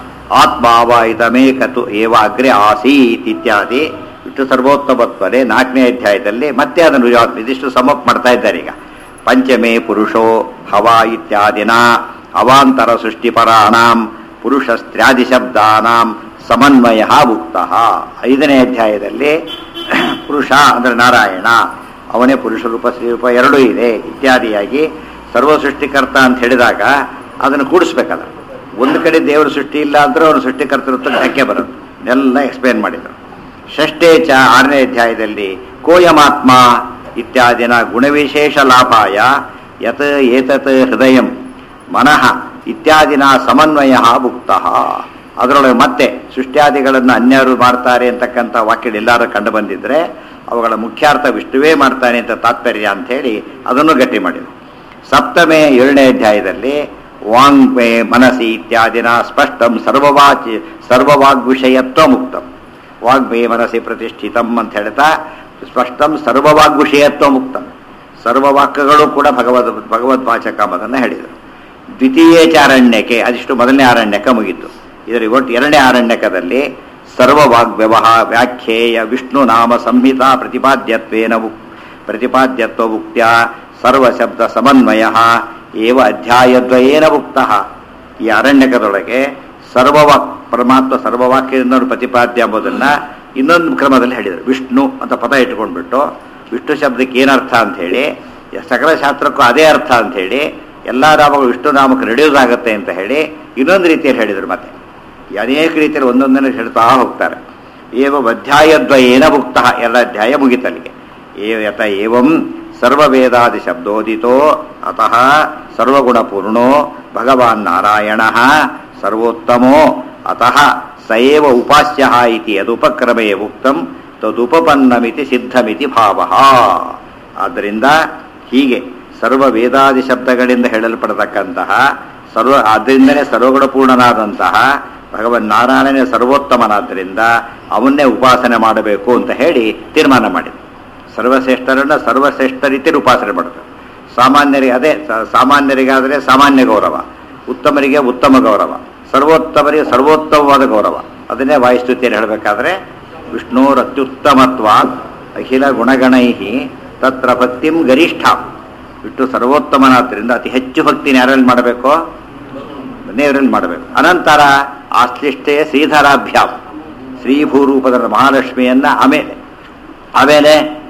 ಆತ್ಮಾವ ಇದಮೇಕತು ಏವ ಅಗ್ರೆ ಆಸೀತ್ ಇತ್ಯಾದಿ ಇಷ್ಟು ಸರ್ವೋತ್ತಮತ್ವನೆ ನಾಲ್ಕನೇ ಅಧ್ಯಾಯದಲ್ಲಿ ಮತ್ತೆ ಅದನ್ನು ಯಾವ- ಇದಿಷ್ಟು ಸಮಪ್ ಮಾಡ್ತಾ ಇದ್ದಾರೆ ಈಗ ಪಂಚಮೇ ಪುರುಷೋ ಹವಾ ಇತ್ಯಾದಿನ ಅವಾಂತರ ಸೃಷ್ಟಿಪರಾಣಾಂ ಪುರುಷ ಸ್ತ್ರ್ಯಾದಿ ಶಬ್ದಾನಾಂ ಸಮನ್ವಯ ಮುಕ್ತ ಐದನೇ ಅಧ್ಯಾಯದಲ್ಲಿ ಪುರುಷ ಅಂದರೆ ನಾರಾಯಣ ಅವನೇ ಪುರುಷ ರೂಪ ಸ್ತ್ರೀ ರೂಪ ಎರಡೂ ಇದೆ ಇತ್ಯಾದಿಯಾಗಿ ಸರ್ವ ಸೃಷ್ಟಿಕರ್ತ ಅಂತ ಹೇಳಿದಾಗ ಅದನ್ನು ಕೂಡಿಸ್ಬೇಕಲ್ಲ ಒಂದು ಕಡೆ ದೇವರ ಸೃಷ್ಟಿ ಇಲ್ಲ ಅಂದ್ರೆ ಅವನು ಸೃಷ್ಟಿಕರ್ತೃತ್ವ ಧಕ್ಕೆ ಬರೋದು ಎಲ್ಲ ಎಕ್ಸ್ಪ್ಲೇನ್ ಮಾಡಿದರು ಷಷ್ಠೇ ಚ ಆರನೇ ಅಧ್ಯಾಯದಲ್ಲಿ ಕೋಯಮಾತ್ಮ ಇತ್ಯಾದಿನ ಗುಣವಿಶೇಷ ಲಾಭಾಯ ಯತ್ ಏತತ್ ಹೃದಯಂ ಮನಃ ಇತ್ಯಾದಿನ ಸಮನ್ವಯ ಮುಕ್ತ ಅದರೊಳಗೆ ಮತ್ತೆ ಸೃಷ್ಟ್ಯಾದಿಗಳನ್ನು ಅನ್ಯರು ಮಾಡ್ತಾರೆ ಅಂತಕ್ಕಂಥ ವಾಕ್ಯಗಳು ಎಲ್ಲರೂ ಕಂಡು ಬಂದಿದ್ರೆ ಅವುಗಳ ಮುಖ್ಯಾರ್ಥ ವಿಷ್ಣುವೇ ಮಾಡ್ತಾನೆ ಅಂತ ತಾತ್ಪರ್ಯ ಅಂತ ಹೇಳಿ ಅದನ್ನು ಗಟ್ಟಿ ಮಾಡಿದರು ಸಪ್ತಮೇ ಏಳನೇ ಅಧ್ಯಾಯದಲ್ಲಿ ವಾಂಗ್ಮೇ ಮನಸಿ ಇತ್ಯಾದಿನ ಸ್ಪಷ್ಟಂ ಸರ್ವವಾಚಿ ಸರ್ವವಾಗ್ವಿಷಯತ್ವ ಮುಕ್ತಂ ವಾಗ್ಮೇ ಮನಸಿ ಪ್ರತಿಷ್ಠಿತಂ ಅಂತ ಹೇಳ್ತಾ ಸ್ಪಷ್ಟಂ ಸರ್ವವಾಗ್ವಿಷಯತ್ವ ಮುಕ್ತಂ ಸರ್ವವಾಕ್ಯಗಳು ಕೂಡ ಭಗವದ್ ಭಗವದ್ವಾಚಕ ಅದನ್ನು ಹೇಳಿದರು ದ್ವಿತೀಯ ಚಾರಣ್ಯಕ್ಕೆ ಅದಿಷ್ಟು ಮೊದಲನೇ ಆರಣ್ಯಕ ಮುಗೀತು ಇದರ ಒಟ್ಟು ಎರಡನೇ ಆರಣ್ಯಕದಲ್ಲಿ ಸರ್ವವಾಗ್ವ್ಯವಹ ವ್ಯಾಖ್ಯೇಯ ವಿಷ್ಣು ನಾಮ ಸಂಹಿತಾ ಪ್ರತಿಪಾದ್ಯತ್ವೇನ ಉಕ್ ಪ್ರತಿಪಾದ್ಯತ್ವ ಉಕ್ತ್ಯ ಸರ್ವಶಬ್ದ ಸಮನ್ವಯ ಏವ ಅಧ್ಯಾಯದ್ವಯೇನ ಉಕ್ತ ಈ ಅರಣ್ಯಕದೊಳಗೆ ಸರ್ವವಾಕ್ ಪರಮಾತ್ಮ ಸರ್ವವಾಕ್ಯದಿಂದ ಪ್ರತಿಪಾದ್ಯ ಎಂಬುದನ್ನು ಇನ್ನೊಂದು ಕ್ರಮದಲ್ಲಿ ಹೇಳಿದರು ವಿಷ್ಣು ಅಂತ ಪದ ಇಟ್ಕೊಂಡ್ಬಿಟ್ಟು ವಿಷ್ಣು ಶಬ್ದಕ್ಕೆ ಏನರ್ಥ ಅಂತ ಹೇಳಿ ಸಕಲ ಶಾಸ್ತ್ರಕ್ಕೂ ಅದೇ ಅರ್ಥ ಅಂತ ಹೇಳಿ ಎಲ್ಲ ನಾಮಗಳು ವಿಷ್ಣು ನಾಮಕ್ಕೆ ರೆಡ್ಯೂಸ್ ಆಗುತ್ತೆ ಅಂತ ಹೇಳಿ ಇನ್ನೊಂದು ರೀತಿಯಲ್ಲಿ ಹೇಳಿದರು ಮತ್ತೆ ಈ ಅನೇಕ ರೀತಿಯಲ್ಲಿ ಒಂದೊಂದನ್ನು ಹೇಳ್ತಾ ಹೋಗ್ತಾರೆ ಏವ ಅಧ್ಯಾಯದ್ವಯೇನ ಮುಕ್ತ ಎಲ್ಲ ಅಧ್ಯಾಯ ಮುಗಿತಲ್ಲಿಗೆ ಏ ಯತ ಏವಂ ಸರ್ವವೇದಾದಿ ಶಬ್ದೋದಿತೋ ಅತಃ ಸರ್ವಗುಣಪೂರ್ಣೋ ಭಗವಾನ್ ನಾರಾಯಣ ಸರ್ವೋತ್ತಮೋ ಅತಃ ಸ ಏವ ಉಪಾಸ್ಯ ಇತಿ ಯದುಪಕ್ರಮೇ ಉಕ್ತಂ ತದುಪಪನ್ನಮಿತಿ ಸಿದ್ಧಮಿತಿ ಭಾವ ಆದ್ದರಿಂದ ಹೀಗೆ ಸರ್ವ ವೇದಾದಿ ಶಬ್ದಗಳಿಂದ ಹೇಳಲ್ಪಡತಕ್ಕಂತಹ ಸರ್ವ ಆದ್ದರಿಂದಲೇ ಸರ್ವಗುಣಪೂರ್ಣನಾದಂತಹ ಭಗವನ್ ನಾರಾಯಣನೇ ಸರ್ವೋತ್ತಮನಾದ್ದರಿಂದ ಅವನ್ನೇ ಉಪಾಸನೆ ಮಾಡಬೇಕು ಅಂತ ಹೇಳಿ ತೀರ್ಮಾನ ಮಾಡಿದೆ ಸರ್ವಶ್ರೇಷ್ಠರನ್ನ ಸರ್ವಶ್ರೇಷ್ಠ ರೀತಿಯಲ್ಲಿ ಉಪಾಸನೆ ಮಾಡಬೇಕು ಸಾಮಾನ್ಯರಿಗೆ ಅದೇ ಸ- ಸಾಮಾನ್ಯರಿಗಾದರೆ ಸಾಮಾನ್ಯ ಗೌರವ ಉತ್ತಮರಿಗೆ ಉತ್ತಮ ಗೌರವ ಸರ್ವೋತ್ತಮರಿಗೆ ಸರ್ವೋತ್ತಮವಾದ ಗೌರವ ಅದನ್ನೇ ವಾಯುಸ್ತುತಿಯಲ್ಲಿ ಹೇಳಬೇಕಾದ್ರೆ ವಿಷ್ಣೋರ್ ಅತ್ಯುತ್ತಮತ್ವ ಅಖಿಲ ಗುಣಗಣೈ ತತ್ರ ಭಕ್ತಿಂ ಗರಿಷ್ಠ ವಿಷ್ಣು ಸರ್ವೋತ್ತಮನಾದ್ದರಿಂದ ಅತಿ ಹೆಚ್ಚು ಭಕ್ತಿನ ಯಾರಲ್ಲಿ ಮಾಡಬೇಕು ದೇವರಲ್ಲಿ ಮಾಡಬೇಕು ಅನಂತರ ಆಶ್ಲಿಷ್ಟೇ ಶ್ರೀಧರಾಭ್ಯಾಮ್ ಶ್ರೀಭೂರೂಪದ ಮಹಾಲಕ್ಷ್ಮಿಯನ್ನ ಆಮೇಲೆ ಆಮೇಲೆ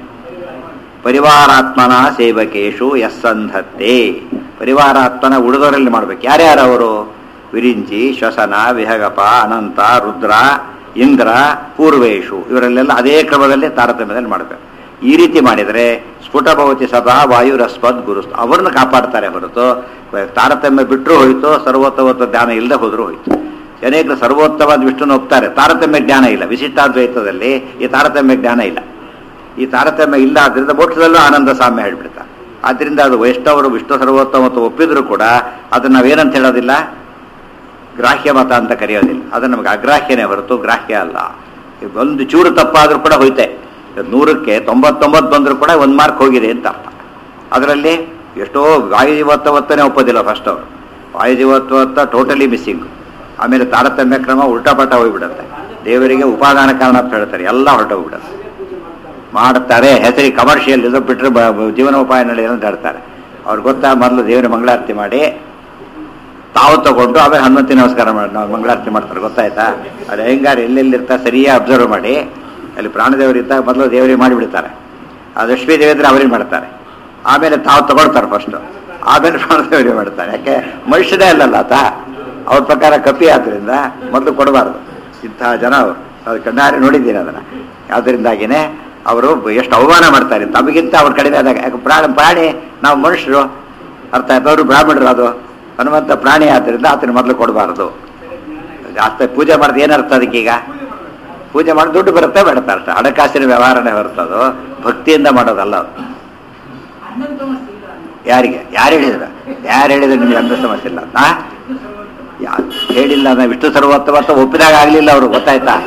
ಪರಿವಾರಾತ್ಮನ ಸೇವಕೇಶು ಯಸ್ಸಂಧತ್ತೆ ಪರಿವಾರಾತ್ಮನ ಉಳಿದವರಲ್ಲಿ ಮಾಡಬೇಕು ಯಾರ್ಯಾರು ಅವರು ವಿರಿಂಚಿ ಶ್ವಸನ ವಿಹಗಪ ಅನಂತ ರುದ್ರ ಇಂದ್ರ ಪೂರ್ವೇಶು ಇವರಲ್ಲೆಲ್ಲ ಅದೇ ಕ್ರಮದಲ್ಲಿ ತಾರತಮ್ಯದಲ್ಲಿ ಮಾಡಬೇಕು ಈ ರೀತಿ ಮಾಡಿದರೆ ಸ್ಫುಟಭವತಿ ಸದಾ ವಾಯುರಸ್ಪದ್ ಗುರು ಅವ್ರನ್ನ ಕಾಪಾಡ್ತಾರೆ ಹೊರತು ತಾರತಮ್ಯ ಬಿಟ್ಟರು ಹೋಯ್ತು ಸರ್ವೋತ್ತಮತ್ವ ಜ್ಞಾನ ಇಲ್ಲದೆ ಹೋದರೂ ಹೋಯ್ತು ಅನೇಕರು ಸರ್ವೋತ್ತಮವಾದ ವಿಷ್ಣುನ ಒಪ್ತಾರೆ ತಾರತಮ್ಯ ಜ್ಞಾನ ಇಲ್ಲ ವಿಶಿಷ್ಟಾದ್ವೈತದಲ್ಲಿ ಈ ತಾರತಮ್ಯ ಜ್ಞಾನ ಇಲ್ಲ ಈ ತಾರತಮ್ಯ ಇಲ್ಲ ಆದ್ರಿಂದ ಮೋಕ್ಷದಲ್ಲೂ ಆನಂದ ಸಾಮ್ಯ ಹೇಳ್ಬಿಡ್ತಾರೆ ಆದ್ರಿಂದ ಅದು ವೈಷ್ಣವರು ವಿಷ್ಣು ಸರ್ವೋತ್ತಮತ್ವ ಒಪ್ಪಿದ್ರು ಕೂಡ ಅದನ್ನ ನಾವೇನಂತ ಹೇಳೋದಿಲ್ಲ ಗ್ರಾಹ್ಯ ಮತ ಅಂತ ಕರೆಯೋದಿಲ್ಲ ಅದು ನಮಗೆ ಅಗ್ರಾಹ್ಯನೇ ಹೊರತು ಗ್ರಾಹ್ಯ ಅಲ್ಲ ಈಗ ಒಂದು ಚೂರು ತಪ್ಪಾದ್ರೂ ಕೂಡ ಹೋಯ್ತೆ ಇವತ್ತು ನೂರಕ್ಕೆ ತೊಂಬತ್ತೊಂಬತ್ತು ಬಂದರೂ ಕೂಡ ಒಂದು ಮಾರ್ಕ್ ಹೋಗಿದೆ ಅಂತ ಅರ್ಥ ಅದರಲ್ಲಿ ಎಷ್ಟೋ ವಾಯುಜೀವತ್ವತ್ತನೇ ಒಪ್ಪೋದಿಲ್ಲ ಫಸ್ಟ್ ಅವರು ವಾಯುಜೀವತ್ವತ್ತ ಟೋಟಲಿ ಮಿಸ್ಸಿಂಗ್ ಆಮೇಲೆ ತಾರತಮ್ಯ ಕ್ರಮ ಉಲ್ಟಾಪಟ ಹೋಗ್ಬಿಡುತ್ತೆ ದೇವರಿಗೆ ಉಪಾದಾನ ಕಾರಣ ಅಂತ ಹೇಳ್ತಾರೆ ಎಲ್ಲ ಹೊರಟೋಗ್ಬಿಡುತ್ತೆ ಮಾಡ್ತಾರೆ ಹೆಸರಿಗೆ ಕಮರ್ಷಿಯಲ್ ಇದು ಬಿಟ್ಟರೆ ಜೀವನೋಪಾಯನಲ್ಲಿ ಏನಂತ ಹೇಳ್ತಾರೆ ಅವ್ರು ಗೊತ್ತಾ ಮೊದಲು ದೇವರ ಮಂಗಳಾರತಿ ಮಾಡಿ ತಾವು ತಗೊಂಡು ಆಮೇಲೆ ಹನುಮಂತಿ ನಮಸ್ಕಾರ ಮಾಡಿ ನಾವು ಮಂಗಳಾರತಿ ಮಾಡ್ತಾರೆ ಗೊತ್ತಾಯ್ತಾ ಅದು ಹೆಂಗಾರು ಎಲ್ಲೆಲ್ಲಿರ್ತಾ ಸರಿಯಾಗಿ ಅಬ್ಸರ್ವ್ ಮಾಡಿ ಅಲ್ಲಿ ಪ್ರಾಣದೇವರು ಇದ್ದಾಗ ಮೊದಲು ದೇವರಿಗೆ ಮಾಡಿಬಿಡ್ತಾರೆ ಅದು ಲಕ್ಷ್ಮೀ ದೇವಿ ಇದ್ರೆ ಅವರಿಗೆ ಮಾಡ್ತಾರೆ ಆಮೇಲೆ ತಾವು ತಗೊಳ್ತಾರೆ ಫಸ್ಟ್ ಆಮೇಲೆ ಪ್ರಾಣದೇವರಿಗೆ ಮಾಡ್ತಾರೆ ಯಾಕೆ ಮನುಷ್ಯನೇ ಅಲ್ಲಲ್ಲ ಆತ ಅವ್ರ ಪ್ರಕಾರ ಕಪಿ ಆದ್ರಿಂದ ಮೊದಲು ಕೊಡಬಾರ್ದು ಇಂತಹ ಜನ ಅವರು ಅದು ಕಣ್ಣಾರೆ ನೋಡಿದ್ದೀನಿ ಅದನ್ನು ಅದರಿಂದಾಗಿನೇ ಅವರು ಎಷ್ಟು ಅವಮಾನ ಮಾಡ್ತಾರೆ ತಮಗಿಂತ ಅವ್ರ ಕಡಿಮೆ ಆದಾಗ ಯಾಕೆ ಪ್ರಾಣಿ ಪ್ರಾಣಿ ನಾವು ಮನುಷ್ಯರು ಅರ್ಥ ಆಯ್ತು ಅವರು ಬ್ರಾಹ್ಮಣರು ಅದು ಹನುಮಂತ ಪ್ರಾಣಿ ಆದ್ದರಿಂದ ಆತನ ಮೊದಲು ಕೊಡಬಾರ್ದು ಜಾಸ್ತಿ ಪೂಜೆ ಮಾಡಿದ್ರೆ ಏನರ್ಥ ಅದಕ್ಕೀಗ ಪೂಜೆ ಮಾಡಿ ದುಡ್ಡು ಬರುತ್ತೆ ಬೇಡತ್ತೆ ಅಷ್ಟೇ ಹಣಕಾಸಿನ ವ್ಯವಹಾರನೇ ಹೊರತದು ಭಕ್ತಿಯಿಂದ ಮಾಡೋದಲ್ಲ ಅದು ಯಾರಿಗೆ ಯಾರು ಹೇಳಿದ್ರ ಯಾರು ಹೇಳಿದ್ರೆ ನಿಮ್ಗೆ ಅಂಧ ಸಮಸ್ಯೆ ಇಲ್ಲ ನಾ ಯಾ- ಹೇಳಿಲ್ಲ ನಾ ವಿಷ್ಣು ಸರ್ವೋತ್ತಮತ್ತ ಒಪ್ಪಿದಾಗ ಆಗಲಿಲ್ಲ ಅವರು ಗೊತ್ತಾಯ್ತಾ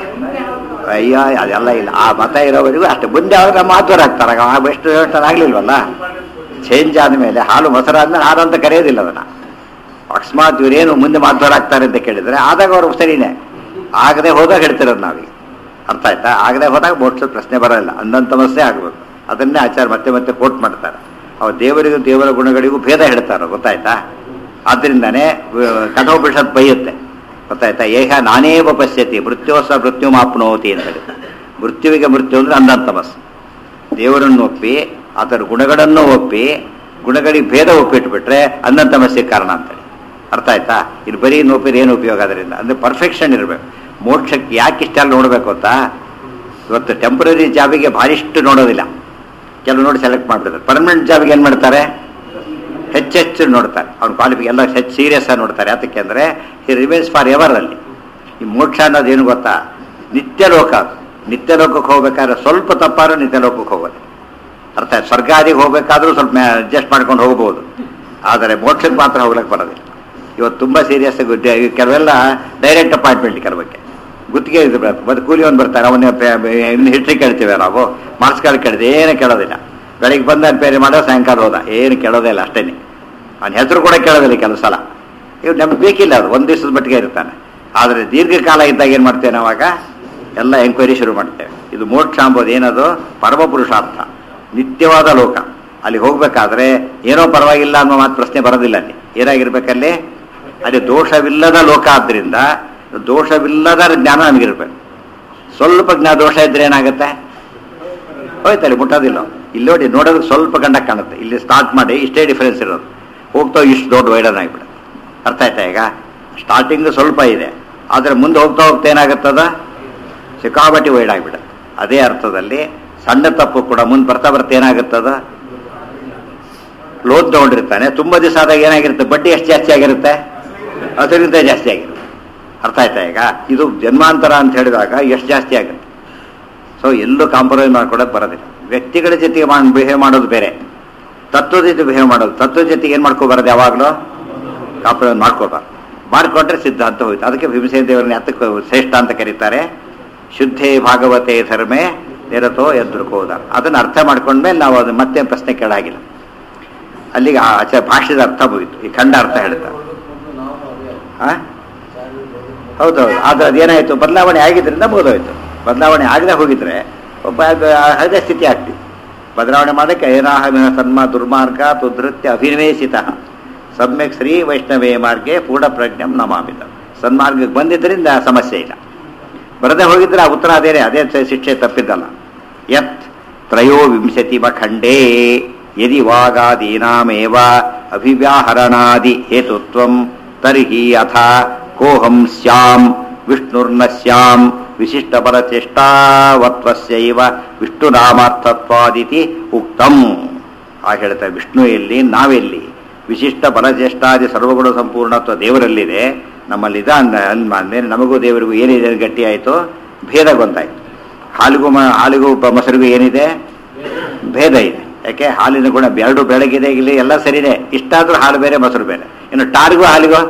ಅಯ್ಯೋ ಅದೆಲ್ಲ ಇಲ್ಲ ಆ ಮತ ಇರೋವರೆಗೂ ಅಷ್ಟೇ ಮುಂದೆ ಅವ್ರು ನಮ್ಮ ಮಾತುವರ ಆಗ್ತಾರೆ ಆ ಎಷ್ಟು ಹೇಳ್ತಾರೆ ಆಗ್ಲಿಲ್ವಲ್ಲ ಚೇಂಜ್ ಆದಮೇಲೆ ಹಾಲು ಮೊಸರಾದ್ಮೇಲೆ ಹಾಲು ಅಂತ ಕರೆಯೋದಿಲ್ಲ ಅದನ್ನ ಅಕಸ್ಮಾತ್ ಇವರೇನು ಮುಂದೆ ಮಾತುವರ ಆಗ್ತಾರೆ ಅಂತ ಕೇಳಿದ್ರೆ ಆದಾಗ ಅವರು ಸರಿನೇ ಆಗದೆ ಹೋದಾಗ ಹೇಳ್ತಿರೋದು ನಾವೀಗ ಅರ್ಥ ಆಯ್ತಾ ಆಗದೆ ಹೋದಾಗ ಮೋಕ್ಷದ ಪ್ರಶ್ನೆ ಬರೋಲ್ಲ ಅಂದಂತ ಸಮಸ್ಯೆ ಆಗಬೇಕು ಅದನ್ನೇ ಆಚಾರ ಮತ್ತೆ ಮತ್ತೆ ಕೋಟ್ ಮಾಡ್ತಾರೆ ಅವ್ರು ದೇವರಿಗೂ ದೇವರ ಗುಣಗಳಿಗೂ ಭೇದ ಹೇಳ್ತಾರೆ ಗೊತ್ತಾಯ್ತಾ ಆದ್ರಿಂದಾನೇ ಕಠೋಪನಿಷತ್ ಬೈಯುತ್ತೆ ಗೊತ್ತಾಯ್ತಾ ಏಹ ನಾನೇವ ಪಶ್ಯತಿ ಮೃತ್ಯೋಸ ಮೃತ್ಯು ಮಾಪ್ನೋತಿ ಅಂತ ಹೇಳ್ತಾರೆ ಮೃತ್ಯುವಿಗೆ ಮೃತ್ಯು ಅಂದ್ರೆ ಅಂದಂತಮಸ್ ದೇವರನ್ನು ಒಪ್ಪಿ ಆತನ ಗುಣಗಳನ್ನು ಒಪ್ಪಿ ಗುಣಗಳಿಗೆ ಭೇದ ಒಪ್ಪಿಟ್ಬಿಟ್ರೆ ಅಂದಂತಮಸ್ಸಿಗೆ ಕಾರಣ ಅಂತೇಳಿ ಅರ್ಥ ಆಯ್ತಾ ಇದು ಬರೀ ನೋಪಿರಿ ಏನು ಉಪಯೋಗ ಅದರಿಂದ ಅಂದ್ರೆ ಪರ್ಫೆಕ್ಷನ್ ಇರಬೇಕು ಮೋಕ್ಷಕ್ಕೆ ಯಾಕೆ ಇಷ್ಟೆಲ್ಲ ನೋಡಬೇಕು ಅಂತ ಇವತ್ತು ಟೆಂಪ್ರರಿ ಜಾಬಿಗೆ ಭಾರಿಷ್ಟು ನೋಡೋದಿಲ್ಲ ಕೆಲವು ನೋಡಿ ಸೆಲೆಕ್ಟ್ ಮಾಡ್ಬಿಡ್ತಾರೆ ಪರ್ಮನೆಂಟ್ ಜಾಬ್ಗೆ ಏನು ಮಾಡ್ತಾರೆ ಹೆಚ್ಚೆಚ್ಚು ನೋಡ್ತಾರೆ ಅವ್ನ ಕ್ವಾಲಿಫಿ ಎಲ್ಲ ಹೆಚ್ಚು ಸೀರಿಯಸ್ ಆಗಿ ನೋಡ್ತಾರೆ ಯಾತಕ್ಕೆ ಅಂದರೆ ಹಿ ರಿಮೇನ್ಸ್ ಫಾರ್ ಎವರ್ ಅಲ್ಲಿ ಈ ಮೋಕ್ಷ ಅನ್ನೋದು ಏನು ಗೊತ್ತಾ ನಿತ್ಯ ಲೋಕ ಅದು ನಿತ್ಯ ಲೋಕಕ್ಕೆ ಹೋಗ್ಬೇಕಾದ್ರೆ ಸ್ವಲ್ಪ ತಪ್ಪಾದ್ರೂ ನಿತ್ಯ ಲೋಕಕ್ಕೆ ಹೋಗೋದು ಅರ್ಥ ಆಯ್ತು ಸ್ವರ್ಗಾದಿಗೆ ಹೋಗ್ಬೇಕಾದ್ರೂ ಸ್ವಲ್ಪ ಅಡ್ಜಸ್ಟ್ ಮಾಡ್ಕೊಂಡು ಹೋಗ್ಬೋದು ಆದರೆ ಮೋಕ್ಷಕ್ಕೆ ಮಾತ್ರ ಹೋಗ್ಲಿಕ್ಕೆ ಬರೋದಿಲ್ಲ ಇವತ್ತು ತುಂಬ ಸೀರಿಯಸ್ ಕೆಲವೆಲ್ಲ ಡೈರೆಕ್ಟ್ ಅಪಾಯಿಂಟ್ಮೆಂಟ್ ಕೆಲವಕ್ಕೆ ಗುತ್ತಿಗೆ ಇದು ಬರುತ್ತೆ ಮತ್ತೆ ಕೂಲಿ ಒಂದು ಬರ್ತಾರೆ ಅವನ್ನ ಇನ್ನು ಹಿಟ್ರಿ ಕೇಳ್ತೀವಿ ನಾವು ಮಾರ್ಕ್ಸ್ ಕಾರ್ಡ್ ಕೇಳಿದೆ ಏನು ಕೇಳೋದಿಲ್ಲ ಬೆಳಿಗ್ಗೆ ಬಂದ ರಿಪೇರಿ ಮಾಡೋ ಸಾಯಂಕಾಲ ಹೋದ ಏನು ಕೇಳೋದೇ ಇಲ್ಲ ಅಷ್ಟೇನೆ ಅವನ ಹೆಸರು ಕೂಡ ಕೇಳೋದಿಲ್ಲ ಕೆಲವು ಸಲ ಇವ್ ನಮ್ಗೆ ಬೇಕಿಲ್ಲ ಅದು ಒಂದು ದಿವಸದ ಮಟ್ಟಿಗೆ ಇರ್ತಾನೆ ಆದರೆ ದೀರ್ಘಕಾಲ ಇದ್ದಾಗ ಏನು ಮಾಡ್ತೇವೆ ನಾವಾಗ ಎಲ್ಲ ಎಂಕ್ವೈರಿ ಶುರು ಮಾಡ್ತೇವೆ ಇದು ಮೋಕ್ಷ ಅಂಬೋದು ಏನದು ಪರಮ ಪುರುಷಾರ್ಥ ನಿತ್ಯವಾದ ಲೋಕ ಅಲ್ಲಿ ಹೋಗ್ಬೇಕಾದ್ರೆ ಏನೋ ಪರವಾಗಿಲ್ಲ ಅನ್ನೋ ಮಾತು ಪ್ರಶ್ನೆ ಬರೋದಿಲ್ಲ ಅಲ್ಲಿ ಏನಾಗಿರ್ಬೇಕಲ್ಲಿ ಅಲ್ಲಿ ದೋಷವಿಲ್ಲದ ಲೋಕ ಆದ್ರಿಂದ ದೋಷವಿಲ್ಲದ ಜ್ಞಾನ ನಮಗಿರ್ಬೇಕು ಸ್ವಲ್ಪ ಜ್ಞಾನ ದೋಷ ಇದ್ರೆ ಏನಾಗುತ್ತೆ ಹೋಯ್ತಲ್ಲಿ ಮುಟ್ಟೋದಿಲ್ಲ ಇಲ್ಲಿ ನೋಡಿ ನೋಡೋದಕ್ಕೆ ಸ್ವಲ್ಪ ಗಂಡ ಕಾಣುತ್ತೆ ಇಲ್ಲಿ ಸ್ಟಾರ್ಟ್ ಮಾಡಿ ಇಷ್ಟೇ ಡಿಫರೆನ್ಸ್ ಇರೋದು ಹೋಗ್ತಾ ಇಷ್ಟು ದೊಡ್ಡ ವೈಡನ್ ಆಗಿಬಿಡುತ್ತೆ ಅರ್ಥ ಆಯ್ತಾ ಈಗ ಸ್ಟಾರ್ಟಿಂಗ್ ಸ್ವಲ್ಪ ಇದೆ ಆದರೆ ಮುಂದೆ ಹೋಗ್ತಾ ಹೋಗ್ತಾ ಏನಾಗುತ್ತದ ಸಿಕ್ಕಾಬಟ್ಟಿ ವೈಡ್ ಆಗಿಬಿಡುತ್ತೆ ಅದೇ ಅರ್ಥದಲ್ಲಿ ಸಣ್ಣ ತಪ್ಪು ಕೂಡ ಮುಂದೆ ಬರ್ತಾ ಬರ್ತಾ ಏನಾಗುತ್ತದ ಲೋನ್ ತಗೊಂಡಿರ್ತಾನೆ ತುಂಬ ದಿವಸ ಆದಾಗ ಏನಾಗಿರುತ್ತೆ ಬಡ್ಡಿ ಎಷ್ಟು ಜಾಸ್ತಿ ಆಗಿರುತ್ತೆ ಅದರಿಂದ ಜಾಸ್ತಿ ಆಗಿರುತ್ತೆ ಅರ್ಥ ಆಯ್ತಾ ಈಗ ಇದು ಜನ್ಮಾಂತರ ಅಂತ ಹೇಳಿದಾಗ ಎಷ್ಟು ಜಾಸ್ತಿ ಆಗುತ್ತೆ ಸೊ ಎಲ್ಲೂ ಕಾಂಪ್ರಮೈಸ್ ಮಾಡ್ಕೊಡೋದು ಬರೋದಿಲ್ಲ ವ್ಯಕ್ತಿಗಳ ಜೊತೆಗೆ ಮಾಡಿ ಬಿಹೇವ್ ಮಾಡೋದು ಬೇರೆ ತತ್ವದ ಜೊತೆ ಬಿಹೇವ್ ಮಾಡೋದು ತತ್ವದ ಜೊತೆಗೆ ಏನು ಮಾಡ್ಕೋಬಾರದು ಯಾವಾಗಲೂ ಕಾಂಪ್ರಮೈಸ್ ಮಾಡ್ಕೋಬಾರ್ದು ಮಾಡ್ಕೊಂಡ್ರೆ ಸಿದ್ಧಾಂತ ಹೋಯ್ತು ಅದಕ್ಕೆ ಭೀಮಸೇನ ದೇವರನ್ನ ಯಾತಕ್ಕೆ ಶ್ರೇಷ್ಠ ಅಂತ ಕರೀತಾರೆ ಶುದ್ಧೇ ಭಾಗವತೆ ಧರ್ಮೇ ನಿರತೋ ಎದುರುಕೋದ ಅದನ್ನು ಅರ್ಥ ಮಾಡ್ಕೊಂಡ್ಮೇಲೆ ನಾವು ಅದು ಮತ್ತೆ ಪ್ರಶ್ನೆ ಕೇಳಾಗಿಲ್ಲ ಅಲ್ಲಿಗೆ ಆ ಆಚಾರ ಭಾಷ್ಯದ ಅರ್ಥ ಹೋಗಿತ್ತು ಈ ಖಂಡ ಅರ್ಥ ಹೇಳ್ತಾರೆ ಆ? ಹೌದೌದು ಆದ್ರೆ ಅದೇನಾಯ್ತು ಬದಲಾವಣೆ ಆಗಿದ್ರಿಂದ ಬೋಧೋಯ್ತು ಬದಲಾವಣೆ ಆಗದೆ ಹೋಗಿದ್ರೆ ಒಬ್ಬ ಅದು ಅದೇ ಸ್ಥಿತಿ ಆಗ್ತಿತ್ತು ಬದಲಾವಣೆ ಮಾಡಕ್ಕೆ ಏನಾಹಮಿನ ಸನ್ಮ ದುರ್ಮಾರ್ಗ ತುಧೃತ್ಯ ಅಭಿನಿವೇಶಿತ ಸಮ್ಯಕ್ ಶ್ರೀ ವೈಷ್ಣವೇ ಮಾರ್ಗೆ ಪೂರ್ಣ ಪ್ರಜ್ಞಂ ನಮಾಮಿತ ಸನ್ಮಾರ್ಗಕ್ಕೆ ಬಂದಿದ್ದರಿಂದ ಸಮಸ್ಯೆ ಇಲ್ಲ ಬರದೆ ಹೋಗಿದ್ರೆ ಆ ಉತ್ತರ ಅದೇನೆ ಅದೇ ಸ- ಶಿಕ್ಷೆ ತಪ್ಪಿದ್ದಲ್ಲ ಯತ್ ತ್ರಯೋವಿಂಶತಿ ಖಂಡೇ ಯದಿ ವಾಗಾದೀನಾಮೇವ ಅಭಿವ್ಯಾಹರಣಾದಿ ಹೇತುತ್ವಂ ತರ್ಹಿ ಅಥ ಕೋಹಂ ಸ್ಯಾಂ ವಿಷ್ಣುರ್ನ ಸ್ಯಾಂ ವಿಶಿಷ್ಟ ಬಲಚೇಷ್ಟಾವತ್ವಸ್ಯೈವ ವಿಷ್ಣುನಾಮಾರ್ಥತ್ವಾದಿತಿ ಉಕ್ತಂ ಆ ಹೇಳ್ತಾರೆ ವಿಷ್ಣು ಎಲ್ಲಿ ನಾವೆಲ್ಲಿ ವಿಶಿಷ್ಟ ಬಲಚೇಷ್ಟಾದಿ ಸರ್ವಗುಣ ಸಂಪೂರ್ಣತ್ವ ದೇವರಲ್ಲಿದೆ ನಮ್ಮಲ್ಲಿ ಇದೆ ಅಂದ ಅಂದ್ಮೇಲೆ ನಮಗೂ ದೇವರಿಗೂ ಏನಿದೆ ಅಂತ ಗಟ್ಟಿ ಆಯಿತು ಭೇದ ಗೊಂತಾಯ್ತು ಹಾಲಿಗೂ ಮ ಹಾಲಿಗೂ ಬ- ಮೊಸರಿಗೂ ಏನಿದೆ ಭೇದ ಇದೆ ಯಾಕೆ ಹಾಲಿನ ಗುಣ ಎರಡು ಬೆಳಗಿದೆ ಇಲ್ಲಿ ಎಲ್ಲ ಸರಿನೇ ಇಷ್ಟಾದ್ರೂ ಹಾಲು ಬೇರೆ ಮೊಸರು ಬೇರೆ ಇನ್ನು ಟಾರ್ಗೂ ಹಾಲಿಗೂ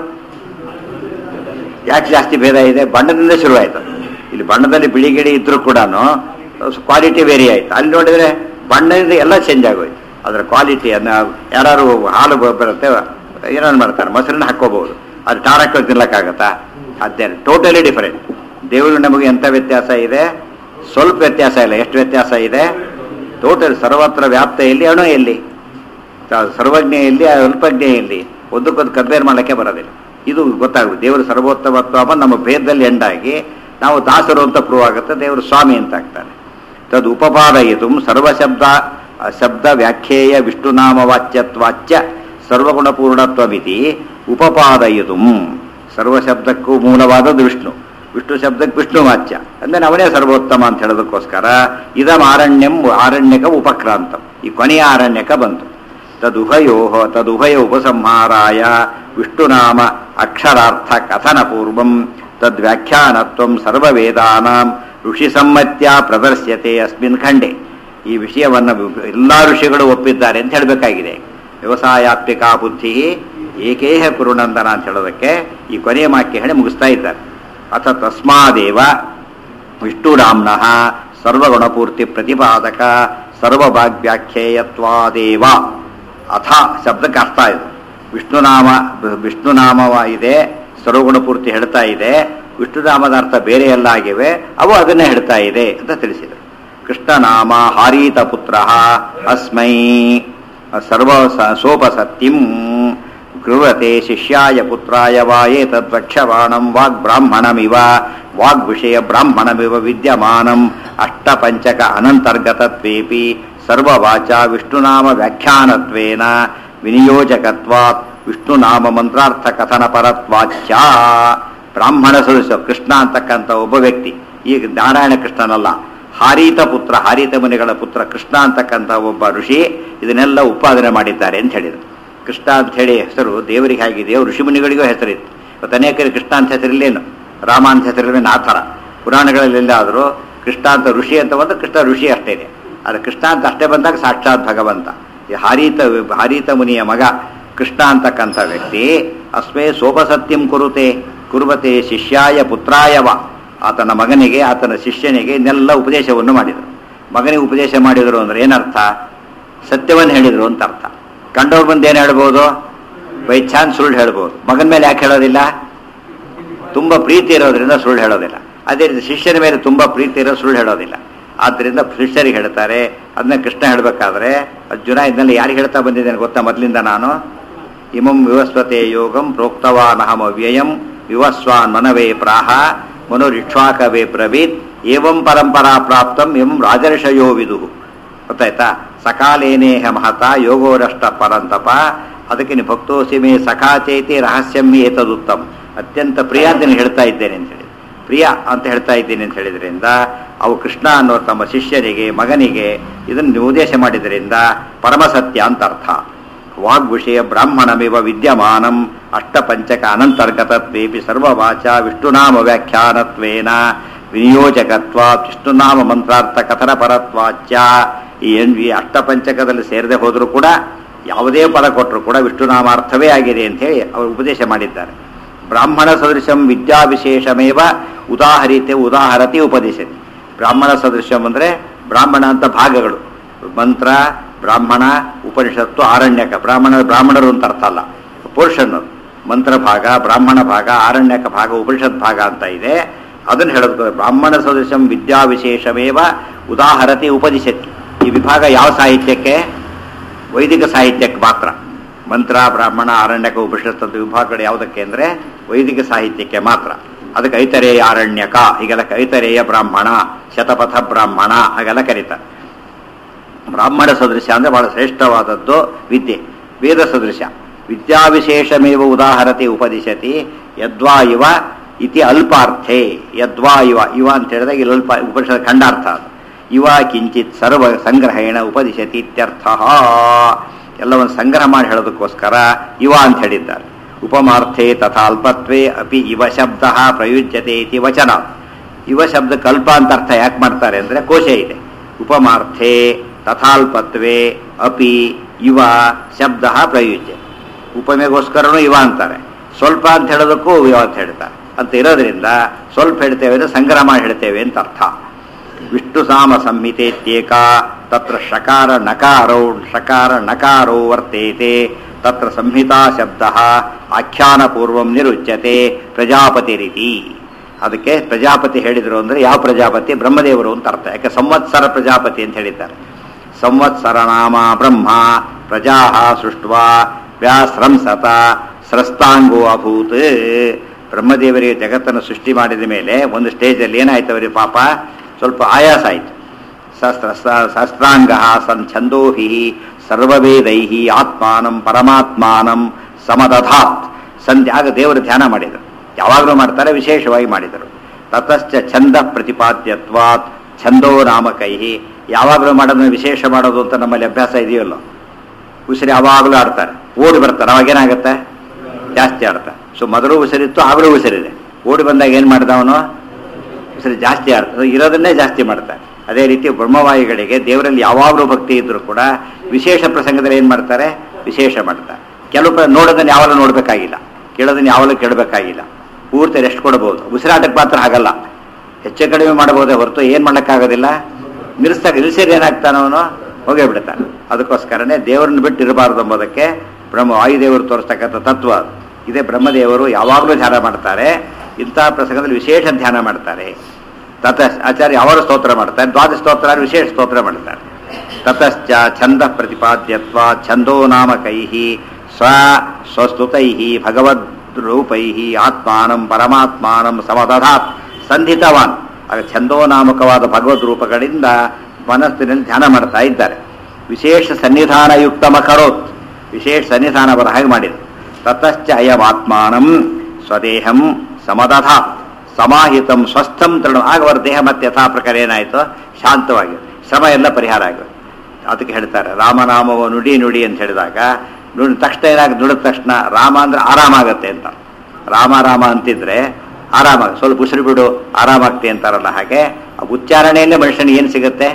ಯಾಕೆ ಜಾಸ್ತಿ ಭೇದ ಇದೆ ಬಣ್ಣದಿಂದ ಶುರುವಾಯಿತು ಇಲ್ಲಿ ಬಣ್ಣದಲ್ಲಿ ಬಿಳಿ ಗಿಳಿ ಇದ್ರೂ ಕೂಡ ಕ್ವಾಲಿಟಿ ವೇರಿ ಆಯ್ತು ಅಲ್ಲಿ ನೋಡಿದ್ರೆ ಬಣ್ಣದಿಂದ ಎಲ್ಲ ಚೇಂಜ್ ಆಗೋಯ್ತು ಅದರ ಕ್ವಾಲಿಟಿಯನ್ನು ಯಾರು ಹಾಲು ಬ- ಬರುತ್ತೆ ಏನಾದ್ರು ಮಾಡ್ತಾರೆ ಮೊಸರನ್ನ ಹಾಕೋಬಹುದು ಅದು ಟಾರ್ ಹಾಕೊಂಡು ತಿನ್ಲಕ್ಕಾಗತ್ತಾ ಅದೇ ಟೋಟಲಿ ಡಿಫರೆಂಟ್ ದೇವರು ನಮಗೆ ಎಂಥ ವ್ಯತ್ಯಾಸ ಇದೆ ಸ್ವಲ್ಪ ವ್ಯತ್ಯಾಸ ಇಲ್ಲ ಎಷ್ಟು ವ್ಯತ್ಯಾಸ ಇದೆ ಟೋಟಲ್ ಸರ್ವತ್ರ ವ್ಯಾಪ್ತ ಎಲ್ಲಿ ಅಣು ಎಲ್ಲಿ ಸ- ಸರ್ವಜ್ಞ ಎಲ್ಲಿ ಅಲ್ಪಜ್ಞ ಎಲ್ಲಿ ಒಂದಕ್ಕೊಂದು ಕಂಪೇರ್ ಮಾಡಲಿಕ್ಕೆ ಬರೋದಿಲ್ಲ ಇದು ಗೊತ್ತಾಗುತ್ತೆ ದೇವರು ಸರ್ವೋತ್ತಮತ್ವ ನಮ್ಮ ಭೇದದಲ್ಲಿ ಎಂಡಾಗಿ ನಾವು ದಾಸರು ಅಂತ ಪ್ರೂವ್ ಆಗುತ್ತೆ ದೇವರು ಸ್ವಾಮಿ ಅಂತ ಆಗ್ತಾನೆ ತದ್ ಉಪಪಾದಯಿತು ಸರ್ವಶಬ್ದ ಶಬ್ದ ವ್ಯಾಖ್ಯೇಯ ವಿಷ್ಣುನಾಮ ವಾಚ್ಯತ್ವಾಚ್ಯ ಸರ್ವಗುಣಪೂರ್ಣತ್ವಮಿತಿ ಉಪಪಾದಯಿತು ಸರ್ವಶಬ್ದಕ್ಕೂ ಮೂಲವಾದದ್ದು ವಿಷ್ಣು ವಿಷ್ಣು ಶಬ್ದಕ್ಕೆ ವಿಷ್ಣು ವಾಚ್ಯ ಅಂದ್ರೆ ಅವನೇ ಸರ್ವೋತ್ತಮ ಅಂತ ಹೇಳೋದಕ್ಕೋಸ್ಕರ ಇದಂ ಆರಣ್ಯಂ ಆರಣ್ಯಕ ಉಪಕ್ರಾಂತಂ ಈ ಕೊನೆಯ ಅರಣ್ಯಕ ಬಂತು ತದುಭಯೋ ತದುಭಯ ಉಪಸಂಹಾರಾಯ ವಿಷ್ಣುನಾಮ ಅಕ್ಷರಾರ್ಥ ಕಥನ ಪೂರ್ವಂ ತದ್ವ್ಯಾಖ್ಯಾನತ್ವಂ ಸರ್ವವೇದಾನಾಂ ಋಷಿ ಸಮ್ಮತ್ಯ ಪ್ರದರ್ಶ್ಯತೆ ಅಸ್ಮಿನ್ ಖಂಡೆ ಈ ವಿಷಯವನ್ನು ಎಲ್ಲ ಋಷಿಗಳು ಒಪ್ಪಿದ್ದಾರೆ ಅಂತ ಹೇಳಬೇಕಾಗಿದೆ ವ್ಯವಸಾಯಾತ್ಮಿಕಾ ಬುದ್ಧಿ ಏಕೇಹ ಕುರುನಂದನ ಅಂತ ಹೇಳೋದಕ್ಕೆ ಈ ಕೊನೆಯ ವಾಕ್ಯ ಹೇಳಿ ಮುಗಿಸ್ತಾ ಇದ್ದಾರೆ ಅಥ ತಸ್ಮಾದೇವ ವಿಷ್ಣುರಾಮ್ನಃ ಸರ್ವಗುಣಪೂರ್ತಿ ಪ್ರತಿಪಾದಕ ಸರ್ವಭಾಗ್ಯಾಖ್ಯೇಯತ್ವಾದೇವ ಅಥ ಶಬ್ದಕ್ಕೆ ಅರ್ಥ ಇದು ವಿಷ್ಣುನಾಮ ವಿಷ್ಣುನಾಮವ ಇದೆ ಸರ್ವಗುಣಪೂರ್ತಿ ಹೇಳ್ತಾ ಇದೆ ವಿಷ್ಣುನಾಮದ ಅರ್ಥ ಬೇರೆ ಎಲ್ಲ ಆಗಿವೆ ಅವು ಅದನ್ನೇ ಹೇಳ್ತಾ ಇದೆ ಅಂತ ತಿಳಿಸಿದರು ಕೃಷ್ಣನಾಮ ಹಾರೀತ ಪುತ್ರ ಅಸ್ಮೈ ಸರ್ವ ಸೋಪಸತ್ಯಂ ಗೃಹತೆ ಶಿಷ್ಯಾಯ ಪುತ್ರಾಯ ವಾ ಏತದ್ವಕ್ಷವಾಣಂ ವಾಗ್ಬ್ರಾಹ್ಮಣಮಿವ ವಾಗ್ವಿಷಯ ಬ್ರಾಹ್ಮಣಮಿವ ವಿದ್ಯಮಾನಂ ಅಷ್ಟಪಂಚಕ ಅನಂತರ್ಗತತ್ವೇಪಿ ಸರ್ವವಾಚ ವಿಷ್ಣುನಾಮ ವ್ಯಾಖ್ಯಾನತ್ವೇನ ವಿನಿಯೋಜಕತ್ವಾತ್ ವಿಷ್ಣುನಾಮ ಮಂತ್ರಾರ್ಥ ಕಥನ ಪರತ್ವಾಚ್ಯ ಬ್ರಾಹ್ಮಣ ಸದಸ್ಯ ಕೃಷ್ಣ ಅಂತಕ್ಕಂಥ ಒಬ್ಬ ವ್ಯಕ್ತಿ ಈಗ ನಾರಾಯಣ ಕೃಷ್ಣನಲ್ಲ ಹಾರೀತ ಪುತ್ರ ಹಾರೀತ ಮುನಿಗಳ ಪುತ್ರ ಕೃಷ್ಣ ಅಂತಕ್ಕಂಥ ಒಬ್ಬ ಋಷಿ ಇದನ್ನೆಲ್ಲ ಉತ್ಪಾದನೆ ಮಾಡಿದ್ದಾರೆ ಅಂತ ಹೇಳಿದರು ಕೃಷ್ಣ ಅಂತ ಹೇಳಿ ಹೆಸರು ದೇವರಿಗೆ ಆಗಿದೆಯೋ ಋಷಿ ಮುನಿಗಳಿಗೂ ಹೆಸರಿತ್ತು ಇವತ್ತು ಅನೇಕರಿಗೆ ಕೃಷ್ಣ ಅಂತ ಹೆಸರಿಲ್ಲೇನು ರಾಮ ಅಂತ ಹೆಸರಿಲ್ಲೇನು ಆ ಥರ ಪುರಾಣಗಳಲ್ಲೆಲ್ಲಾದರೂ ಕೃಷ್ಣ ಅಂತ ಋಷಿ ಅಂತ ಬಂದು ಕೃಷ್ಣ ಋಷಿ ಅಷ್ಟೇ ಇದೆ ಆದರೆ ಕೃಷ್ಣ ಅಂತ ಅಷ್ಟೇ ಬಂದಾಗ ಸಾಕ್ಷಾತ್ ಭಗವಂತ ಈ ಹಾರೀತ ಹಾರೀತ ಮುನಿಯ ಮಗ ಕೃಷ್ಣ ಅಂತಕ್ಕಂಥ ವ್ಯಕ್ತಿ ಅಸ್ಮೇ ಸೋಪಸತ್ಯಂ ಕುರುತೆ ಕುರುಬತೆ ಶಿಷ್ಯಾಯ ಪುತ್ರಾಯವ ಆತನ ಮಗನಿಗೆ ಆತನ ಶಿಷ್ಯನಿಗೆ ಇದನ್ನೆಲ್ಲ ಉಪದೇಶವನ್ನು ಮಾಡಿದರು ಮಗನಿಗೆ ಉಪದೇಶ ಮಾಡಿದರು ಅಂದ್ರೆ ಏನರ್ಥ ಸತ್ಯವನ್ನು ಹೇಳಿದರು ಅಂತ ಅರ್ಥ ಕಂಡವ್ರ ಬಂದು ಏನು ಹೇಳ್ಬೋದು ಬೈ ಚಾನ್ಸ್ ಸುಳ್ಳು ಹೇಳ್ಬೋದು ಮಗನ ಮೇಲೆ ಯಾಕೆ ಹೇಳೋದಿಲ್ಲ ತುಂಬ ಪ್ರೀತಿ ಇರೋದ್ರಿಂದ ಸುಳ್ಳು ಹೇಳೋದಿಲ್ಲ ಅದೇ ರೀತಿ ಶಿಷ್ಯರ ಮೇಲೆ ತುಂಬ ಪ್ರೀತಿ ಇರೋ ಸುಳ್ಳು ಹೇಳೋದಿಲ್ಲ ಆದ್ದರಿಂದ ಶಿಷ್ಯರಿಗೆ ಹೇಳ್ತಾರೆ ಅದನ್ನ ಕೃಷ್ಣ ಹೇಳಬೇಕಾದ್ರೆ ಅರ್ಜುನ ಇದನ್ನೆಲ್ಲ ಯಾರಿಗೆ ಹೇಳ್ತಾ ಬಂದಿದ್ದೇನೆ ಗೊತ್ತಾ ಮೊದಲಿಂದ ನಾನು ಇಮಂ ವಿವಸ್ವತೆ ಯೋಗಂ ಪ್ರೋಕ್ತವಾನಹಂ ಅವ್ಯಯಂ ವಿವಸ್ವಾನ್ ಮನವೇ ಪ್ರಾಹ ಮನುರಿಕ್ಷ್ವಾಕವೇ ಬ್ರವೀತ್ ಏವಂ ಪರಂಪರಾ ಪ್ರಾಪ್ತಂ ಎಂ ರಾಜರ್ಷಯೋ ವಿದು ಗೊತ್ತಾಯ್ತಾ ಸಕಾಲೇನೇಹ ಮಹತ ಯೋಗೋರಷ್ಟ ಪರಂತಪ ಅದಕ್ಕೆ ನೀವು ಭಕ್ತೋಸಿ ಮೇ ಸಖಾಚೇತಿ ರಹಸ್ಯಂ ಏತದುತ್ತಮ್ ಅತ್ಯಂತ ಪ್ರಿಯ ಅಂತ ನಾನು ಹೇಳ್ತಾ ಇದ್ದೇನೆ ಅಂತ ಹೇಳಿ ಪ್ರಿಯ ಅಂತ ಹೇಳ್ತಾ ಇದ್ದೀನಿ ಅಂತ ಹೇಳಿದ್ರಿಂದ ಅವು ಕೃಷ್ಣ ಅನ್ನೋ ತಮ್ಮ ಶಿಷ್ಯರಿಗೆ ಮಗನಿಗೆ ಇದನ್ನು ಉದ್ದೇಶ ಮಾಡಿದ್ರಿಂದ ಪರಮಸತ್ಯ ಅಂತ ಅರ್ಥ ವಾಗ್ವಿಷಯ ಬ್ರಾಹ್ಮಣಮಿವ ವಿದ್ಯಮಾನಂ ಅಷ್ಟಪಂಚಕ ಅನಂತರ್ಗತತ್ವೇಪಿ ಸರ್ವವಾಚ ವಿಷ್ಣುನಾಮ ವ್ಯಾಖ್ಯಾನತ್ವೇನ ವಿನಿಯೋಜಕತ್ವ ವಿಷ್ಣುನಾಮ ಮಂತ್ರಾರ್ಥ ಕಥನ ಪರತ್ವಾಚ್ಯ ಈ ಎನ್ ಈ ಅಷ್ಟಪಂಚಕದಲ್ಲಿ ಸೇರದೆ ಹೋದರೂ ಕೂಡ ಯಾವುದೇ ಪದ ಕೊಟ್ಟರು ಕೂಡ ವಿಷ್ಣುನಾಮಾರ್ಥವೇ ಆಗಿದೆ ಅಂತ ಹೇಳಿ ಅವರು ಉಪದೇಶ ಮಾಡಿದ್ದಾರೆ ಬ್ರಾಹ್ಮಣ ಸದೃಶಂ ವಿದ್ಯಾವಿಶೇಷಮೇವ ಉದಾಹರಿತೆ ಉದಾಹರತಿ ಉಪದೇಶತಿ ಬ್ರಾಹ್ಮಣ ಸದೃಶಂ ಅಂದರೆ ಬ್ರಾಹ್ಮಣ ಅಂತ ಭಾಗಗಳು ಮಂತ್ರ ಬ್ರಾಹ್ಮಣ ಉಪನಿಷತ್ತು ಆರಣ್ಯಕ ಬ್ರಾಹ್ಮಣ ಬ್ರಾಹ್ಮಣರು ಅಂತ ಅರ್ಥ ಅಲ್ಲ ಪೋರ್ಷನ್ ಮಂತ್ರ ಭಾಗ ಬ್ರಾಹ್ಮಣ ಭಾಗ ಆರಣ್ಯಕ ಭಾಗ ಉಪನಿಷತ್ ಭಾಗ ಅಂತ ಇದೆ ಅದನ್ನು ಹೇಳೋದು ಬ್ರಾಹ್ಮಣ ಸದೃಶಂ ವಿದ್ಯಾವಿಶೇಷಮೇವ ಉದಾಹರತಿ ಉಪದಿಶತಿ ಈ ವಿಭಾಗ ಯಾವ ಸಾಹಿತ್ಯಕ್ಕೆ ವೈದಿಕ ಸಾಹಿತ್ಯಕ್ಕೆ ಮಾತ್ರ ಮಂತ್ರ ಬ್ರಾಹ್ಮಣ ಆರಣ್ಯಕ ಉಪನಿಷತ್ ಅಂತ ವಿಭಾಗಗಳು ಯಾವುದಕ್ಕೆ ಅಂದರೆ ವೈದಿಕ ಸಾಹಿತ್ಯಕ್ಕೆ ಮಾತ್ರ ಅದಕ್ಕೆ ಐತರೇಯ ಆರಣ್ಯಕ ಹೀಗೆಲ್ಲ ಐತರೇಯ ಬ್ರಾಹ್ಮಣ ಶತಪಥ ಬ್ರಾಹ್ಮಣ ಹಾಗೆಲ್ಲ ಕರೀತಾರೆ ಬ್ರಾಹ್ಮಣ ಸದೃಶ ಅಂದರೆ ಬಹಳ ಶ್ರೇಷ್ಠವಾದದ್ದು ವಿದ್ಯೆ ವೇದ ಸದೃಶ ವಿದ್ಯಾವಿಶೇಷಮೇವ ಉದಾಹರತಿ ಉಪದಿಶತಿ ಯದ್ವಾ ಇವ ಇತಿ ಅಲ್ಪಾರ್ಥೆ ಯದ್ವಾ ಇವ ಇವ ಅಂತ ಹೇಳಿದಾಗ ಇಲ್ಲಿ ಅಲ್ಪ ಉಪನಿಷತ್ ಖಂಡಾರ್ಥ ಅದು ಇವ ಕಿಂಚಿತ್ ಸರ್ವ ಸಂಗ್ರಹೇಣ ಉಪದಿಶತಿ ಇತ್ಯರ್ಥ ಎಲ್ಲವನ್ನು ಸಂಗ್ರಹ ಮಾಡಿ ಹೇಳೋದಕ್ಕೋಸ್ಕರ ಇವ ಅಂತ ಹೇಳಿದ್ದಾರೆ ಉಪಮಾರ್ಥೆ ತಥಾ ಅಲ್ಪತ್ವೇ ಅಪಿ ಇವ ಶಬ್ದ ಪ್ರಯುಜ್ಯತೆ ಇತಿ ವಚನ ಇವ ಶಬ್ದಕ್ಕೆ ಅಲ್ಪ ಅಂತ ಅರ್ಥ ಯಾಕೆ ಮಾಡ್ತಾರೆ ಅಂದರೆ ಕೋಶ ಇದೆ ಉಪಮಾರ್ಥೆ ತಥಾಲ್ಪತ್ವೇ ಅಪಿ ಇವ ಶಬ್ದ ಪ್ರಯುಜ್ಯ ಉಪಮೆಗೋಸ್ಕರನೂ ಇವ ಅಂತಾರೆ ಸ್ವಲ್ಪ ಅಂತ ಹೇಳೋದಕ್ಕೂ ಇವ ಅಂತ ಹೇಳ್ತಾರೆ ಅಂತ ಇರೋದ್ರಿಂದ ಸ್ವಲ್ಪ ಹೇಳ್ತೇವೆ ಅಂದರೆ ಸಂಗ್ರಹ ಮಾಡಿ ಹೇಳ್ತೇವೆ ಅಂತ ಅರ್ಥ ವಿಷ್ಣು ಸಾಮ ಸಂಹಿತೇತ್ಯೇಕ ತತ್ರ ಶಕಾರ ನಕಾರೌ ಶಕಾರ ನಕಾರೋ ವರ್ತೇತೆ ತತ್ರ ಸಂಹಿತಾ ಶಬ್ದ ಆಖ್ಯಾನ ಪೂರ್ವಂ ನಿರುಚ್ಯತೆ ಪ್ರಜಾಪತಿ ರೀತಿ ಅದಕ್ಕೆ ಪ್ರಜಾಪತಿ ಹೇಳಿದರು ಅಂದರೆ ಯಾವ ಪ್ರಜಾಪತಿ ಬ್ರಹ್ಮದೇವರು ಅಂತ ಅರ್ಥ ಯಾಕೆ ಸಂವತ್ಸರ ಪ್ರಜಾಪತಿ ಅಂತ ಹೇಳಿದ್ದಾರೆ ಸಂವತ್ಸರ ನಾಮ ಬ್ರಹ್ಮ ಪ್ರಜಾ ಸೃಷ್ಟ್ವಾ ವ್ಯಾಸ್ರಂಸತ ಸ್ರಸ್ತಾಂಗೋ ಅಭೂತ್ ಬ್ರಹ್ಮದೇವರಿಗೆ ಜಗತ್ತನ್ನು ಸೃಷ್ಟಿ ಮಾಡಿದ ಮೇಲೆ ಒಂದು ಸ್ಟೇಜಲ್ಲಿ ಏನಾಯ್ತು ಅವರಿಗೆ ಪಾಪ ಸ್ವಲ್ಪ ಆಯಾಸ ಆಯಿತು ಶಸ್ತ್ರ ಶಸ್ತ್ರಾಂಗ ಸನ್ ಛಂದೋಹಿ ಸರ್ವವೇದೈ ಆತ್ಮಾನಂ ಪರಮಾತ್ಮಾನಂ ಸಮದಧಾತ್ ಸಂಧ್ಯಾ ಆಗ ದೇವರು ಧ್ಯಾನ ಮಾಡಿದರು ಯಾವಾಗಲೂ ಮಾಡ್ತಾರೆ ವಿಶೇಷವಾಗಿ ಮಾಡಿದರು ತತಶ್ಚ ಛಂದ ಪ್ರತಿಪಾದ್ಯತ್ವಾತ್ ಛಂದೋ ನಾಮಕೈ ಯಾವಾಗಲೂ ಮಾಡೋದನ್ನ ವಿಶೇಷ ಮಾಡೋದು ಅಂತ ನಮ್ಮಲ್ಲಿ ಅಭ್ಯಾಸ ಇದೆಯಲ್ಲೋ ಉಸಿರು ಯಾವಾಗಲೂ ಆಡ್ತಾರೆ ಓಡಿ ಬರ್ತಾರೆ ಅವಾಗೇನಾಗುತ್ತೆ ಜಾಸ್ತಿ ಆಡ್ತಾರೆ ಸೊ ಮೊದಲು ಉಸಿರಿತ್ತು ಆಗಲೂ ಉಸಿರಿದೆ ಓಡಿ ಬಂದಾಗ ಏನು ಮಾಡ್ದ ಅವನು ಉಸಿರು ಜಾಸ್ತಿ ಆಡ್ತಾರೆ ಇರೋದನ್ನೇ ಜಾಸ್ತಿ ಮಾಡ್ತಾರೆ ಅದೇ ರೀತಿ ಬ್ರಹ್ಮವಾಯುಗಳಿಗೆ ದೇವರಲ್ಲಿ ಯಾವಾಗಲೂ ಭಕ್ತಿ ಇದ್ರೂ ಕೂಡ ವಿಶೇಷ ಪ್ರಸಂಗದಲ್ಲಿ ಏನು ಮಾಡ್ತಾರೆ ವಿಶೇಷ ಮಾಡ್ತಾರೆ ಕೆಲವು ಪ್ರ- ನೋಡೋದನ್ನ ಯಾವಾಗಲೂ ನೋಡಬೇಕಾಗಿಲ್ಲ ಕೇಳೋದನ್ನ ಯಾವಾಗಲೂ ಕೇಳಬೇಕಾಗಿಲ್ಲ ಪೂರ್ತಿ ರೆಸ್ಟ್ ಕೊಡಬಹುದು ಉಸಿರಾಟಕ್ಕೆ ಮಾತ್ರ ಆಗಲ್ಲ ಹೆಚ್ಚು ಕಡಿಮೆ ಮಾಡಬಹುದೇ ಹೊರತು ಏನು ಮಾಡೋಕ್ಕಾಗೋದಿಲ್ಲ ನಿಲ್ಲಿಸ್ದಾಗ ನಿಲ್ಲಿಸಿದ್ರೆ ಏನಾಗ್ತಾನೆ ಅವನು ಹೋಗೇ ಬಿಡ್ತಾನೆ ಅದಕ್ಕೋಸ್ಕರನೇ ದೇವರನ್ನು ಬಿಟ್ಟು ಇರಬಾರ್ದು ಎಂಬುದಕ್ಕೆ ಬ್ರಹ್ಮ ವಾಯುದೇವರು ತೋರಿಸ್ತಕ್ಕಂಥ ತತ್ವ ಅದು. ಇದೇ ಬ್ರಹ್ಮದೇವರು ಯಾವಾಗಲೂ ಧ್ಯಾನ ಮಾಡ್ತಾರೆ ಇಂತಹ ಪ್ರಸಂಗದಲ್ಲಿ ವಿಶೇಷ ಧ್ಯಾನ ಮಾಡ್ತಾರೆ ತತ ಆಚಾರ್ಯ ಅವರು ಸ್ತೋತ್ರ ಮಾಡ್ತಾರೆ ದ್ವಾದಶ ಸ್ತೋತ್ರ ವಿಶೇಷ ಸ್ತೋತ್ರ ಮಾಡ್ತಾರೆ ತತಶ್ಚ ಛಂದ ಪ್ರತಿಪಾದ್ಯತ್ವ ಛಂದೋ ನಾಮಕೈ ಸ್ವ ಸ್ವಸ್ತುತೈ ಭಗವದ್ ರೂಪೈ ಆತ್ಮಾನಂ ಪರಮಾತ್ಮಾನಂ ಸಮದಧಾತ್ ಸಂಧಿತವಾನ್ ಆಗ ಛಂದೋ ನಾಮಕವಾದ ಭಗವದ್ ರೂಪಗಳಿಂದ ಮನಸ್ಸಿನಲ್ಲಿ ಧ್ಯಾನ ಮಾಡ್ತಾ ಇದ್ದಾರೆ ವಿಶೇಷ ಸನ್ನಿಧಾನಯುಕ್ತ ಮಕರೋತ್ ವಿಶೇಷ ಸನ್ನಿಧಾನ ಬರ ಹಾಗೆ ಮಾಡಿದ್ರು ತತಶ್ಚ ಅಯಮಾತ್ಮಾನಂ ಸ್ವದೇಹಂ ಸಮದಧಾತ್ ಸಮಾಹಿತಂ ಸ್ವಸ್ಥಂ ತೃಣ ಆಗ ಅವರ ದೇಹ ಮತ್ತೆ ಯಥಾ ಪ್ರಕಾರ ಏನಾಯಿತು ಶಾಂತವಾಗಿದೆ ಶ್ರಮ ಎಲ್ಲ ಪರಿಹಾರ ಆಗಿದೆ ಅದಕ್ಕೆ ಹೇಳ್ತಾರೆ ರಾಮನಾಮವ ನುಡಿ ನುಡಿ ಅಂತ ಹೇಳಿದಾಗ ನುಡಿ ತಕ್ಷಣ ಏನಾಗ ನುಡಿದ ತಕ್ಷಣ ರಾಮ ಅಂದ್ರೆ ಆರಾಮಾಗತ್ತೆ ಅಂತ ರಾಮ ರಾಮ ಅಂತಿದ್ರೆ ಆರಾಮಾಗ ಸ್ವಲ್ಪ ಉಸಿರು ಬಿಡು ಆರಾಮಾಗ್ತಿ ಅಂತಾರಲ್ಲ ಹಾಗೆ ಆ ಉಚ್ಚಾರಣೆಯಲ್ಲೇ ಮನುಷ್ಯನಿಗೆ ಏನು ಸಿಗುತ್ತೆ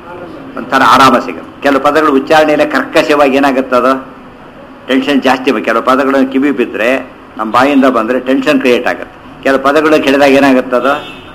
ಒಂಥರ ಆರಾಮ ಸಿಗುತ್ತೆ ಕೆಲವು ಪದಗಳು ಉಚ್ಚಾರಣೆಯಲ್ಲೇ ಕರ್ಕಶವಾಗಿ ಏನಾಗುತ್ತೆ ಅದು ಟೆನ್ಷನ್ ಜಾಸ್ತಿ ಬ- ಕೆಲವು ಪದಗಳು ಕಿವಿ ಬಿದ್ದರೆ ನಮ್ಮ ಬಾಯಿಂದ ಬಂದರೆ ಟೆನ್ಷನ್ ಕ್ರಿಯೇಟ್ ಆಗುತ್ತೆ ಕೆಲವು ಪದಗಳು ಕೇಳಿದಾಗ ಏನಾಗುತ್ತೆ ಅದು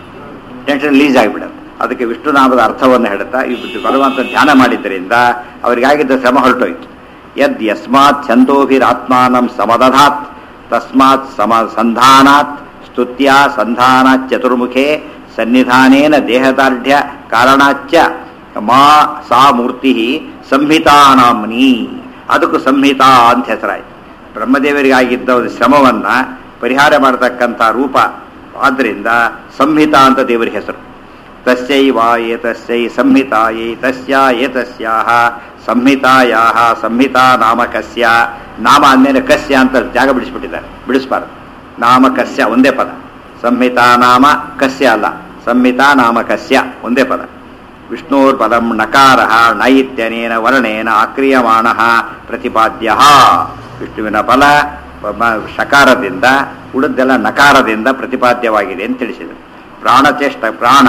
ಟೆನ್ಷನ್ ರಿಲೀಸ್ ಆಗಿಬಿಡುತ್ತೆ ಅದಕ್ಕೆ ವಿಷ್ಣುನಾಮದ ಅರ್ಥವನ್ನು ಹೇಳುತ್ತಾ ಈ ಭಗವಂತ ಧ್ಯಾನ ಮಾಡಿದ್ದರಿಂದ ಅವರಿಗಾಗಿದ್ದ ಶ್ರಮ ಹೊರಟೋಯ್ತು ಯದ್ ಯಸ್ಮಾತ್ ಛಂದೋಭಿರಾತ್ಮಾನಂ ಸಮದಧಾತ್ ತಸ್ಮಾತ್ ಸಮ ಸಂಧಾನಾತ್ ಸ್ತುತ್ಯ ಸಂಧಾನಾತ್ ಚತುರ್ಮುಖೇ ಸನ್ನಿಧಾನೇನ ದೇಹದಾರ್ಢ್ಯ ಕಾರಣಾಚ್ಚ ಮಾ ಸಾ ಮೂರ್ತಿ ಸಂಹಿತಾನಾಮ್ನಿ ಅದಕ್ಕೂ ಸಂಹಿತಾ ಅಂತ ಹೆಸರಾಯಿತು ಬ್ರಹ್ಮದೇವರಿಗಾಗಿದ್ದ ಒಂದು ಶ್ರಮವನ್ನ ಪರಿಹಾರ ಮಾಡತಕ್ಕಂಥ ರೂಪ ಆದ್ದರಿಂದ ಸಂಹಿತಾ ಅಂತ ದೇವರ ಹೆಸರು ತಸ್ಯೈವ ಏತಸ್ಯೈ ಸಂಹಿತಾಯೈ ತಸ್ಯ ಏತಸ್ಯಾಹ ಸಂಹಿತಾಯಾಹ ಸಂಹಿತಾ ನಾಮಕಸ್ಯ ನಾಮ ಅಂದಮೇಲೆ ಕಸ್ಯ ಅಂತ ಜಾಗ ಬಿಡಿಸ್ಬಿಟ್ಟಿದ್ದಾರೆ ಬಿಡಿಸ್ಬಾರ್ದು ನಾಮ ಕಸ್ಯ ಒಂದೇ ಪದ ಸಂಹಿತಾ ನಾಮ ಕಸ್ಯ ಅಲ್ಲ ಸಂಹಿತಾ ನಾಮ ಕಸ್ಯ ಒಂದೇ ಪದ ವಿಷ್ಣೋರ್ ಪದಂ ನಕಾರ ನ ಇತ್ಯನೇನ ವರ್ಣೇನ ಆಕ್ರಿಯಮಾಣ ಪ್ರತಿಪಾದ್ಯ ವಿಷ್ಣುವಿನ ಫಲ ಮ- ಶಕಾರದಿಂದ ಉಳಿದೆಲ್ಲ ನಕಾರದಿಂದ ಪ್ರತಿಪಾದ್ಯವಾಗಿದೆ ಅಂತ ತಿಳಿಸಿದರು ಪ್ರಾಣಚೇಷ್ಟ ಪ್ರಾಣ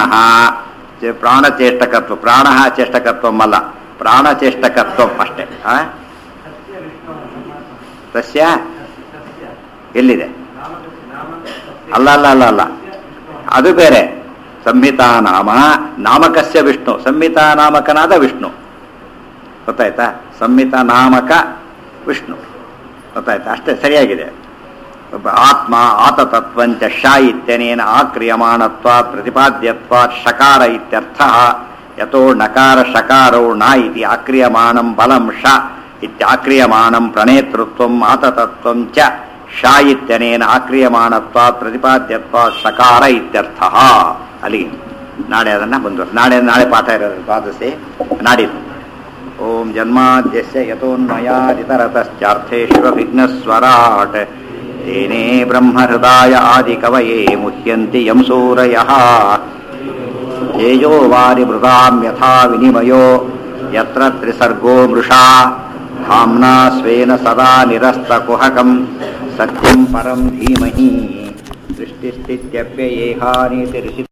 ಪ್ರಾಣಚೇಷ್ಟಕತ್ವ ಪ್ರಾಣ ಚೇಷ್ಟಕತ್ವಮಲ್ಲ ಪ್ರಾಣಚೇಷ್ಟಕತ್ವ ಅಷ್ಟೇ ಆ? ಸಸ್ಯ ಎಲ್ಲಿದೆ ಅಲ್ಲ ಅಲ್ಲ ಅಲ್ಲ ಅಲ್ಲ ಅದು ಬೇರೆ ಸಂಹಿತಾ ನಾಮ ನಾಮಕಸ್ಯ ವಿಷ್ಣು ಸಂಹಿತಾ ನಾಮಕನಾದ ವಿಷ್ಣು ಗೊತ್ತಾಯ್ತಾ ಸಂಹಿತಾ ನಾಮಕ ವಿಷ್ಣು ಗೊತ್ತಾಯ್ತಾ ಅಷ್ಟೇ ಸರಿಯಾಗಿದೆ ಒಬ್ಬ ಆತ್ಮ ಆತತತ್ವಂಚ ಶ ಇತ್ಯನೇನ ಆಕ್ರಿಯಮಾಣತ್ವ ಪ್ರತಿಪಾದ್ಯತ್ವ ಶಕಾರ ಇತ್ಯರ್ಥ ಯಥೋ ನಕಾರ ಶಕಾರೌ ನ ಇತಿ ಆಕ್ರಿಯಮಾಣಂ ಬಲಂ ಶ ಇತ್ಯಾಕ್ರಿಯಮಾಣಂ ಪ್ರಣೇತೃತ್ವಂ ಆತತತ್ವಂ ಚ ಶ ಇತ್ಯನೇನ ಆಕ್ರಿಯಮಾಣತ್ವ ಪ್ರತಿಪಾದ್ಯತ್ವ ಶಕಾರ ಇತ್ಯರ್ಥ ಅಲ್ಲಿಗೆ ನಾಳೆ ಅದನ್ನ ಮುಂದುವರೆ ನಾಳೆ ನಾಳೆ ಪಾಠ ಇರೋದು ದ್ವಾದಶಿ ನಾಡಿದ್ದು ಓಂ ಜನ್ಮಾದ್ಯಸ್ಯ ಯತೋನ್ಮಯಾದಿತರತಶ್ಚಾರ್ಥೇष्वभिघ्नस्वराट् तेने ब्रह्महृदाय आदिकवये मुह्यन्ति यं सूरयः तेजो वारिमृगां यथा विनिमयो यत्र त्रिसर्गो मृषा धाम्ना स्वेन सदा निरस्तकुहकं सत्यं परं धीमहि दृष्टिस्थित्यप्ययेहानीतिरिषि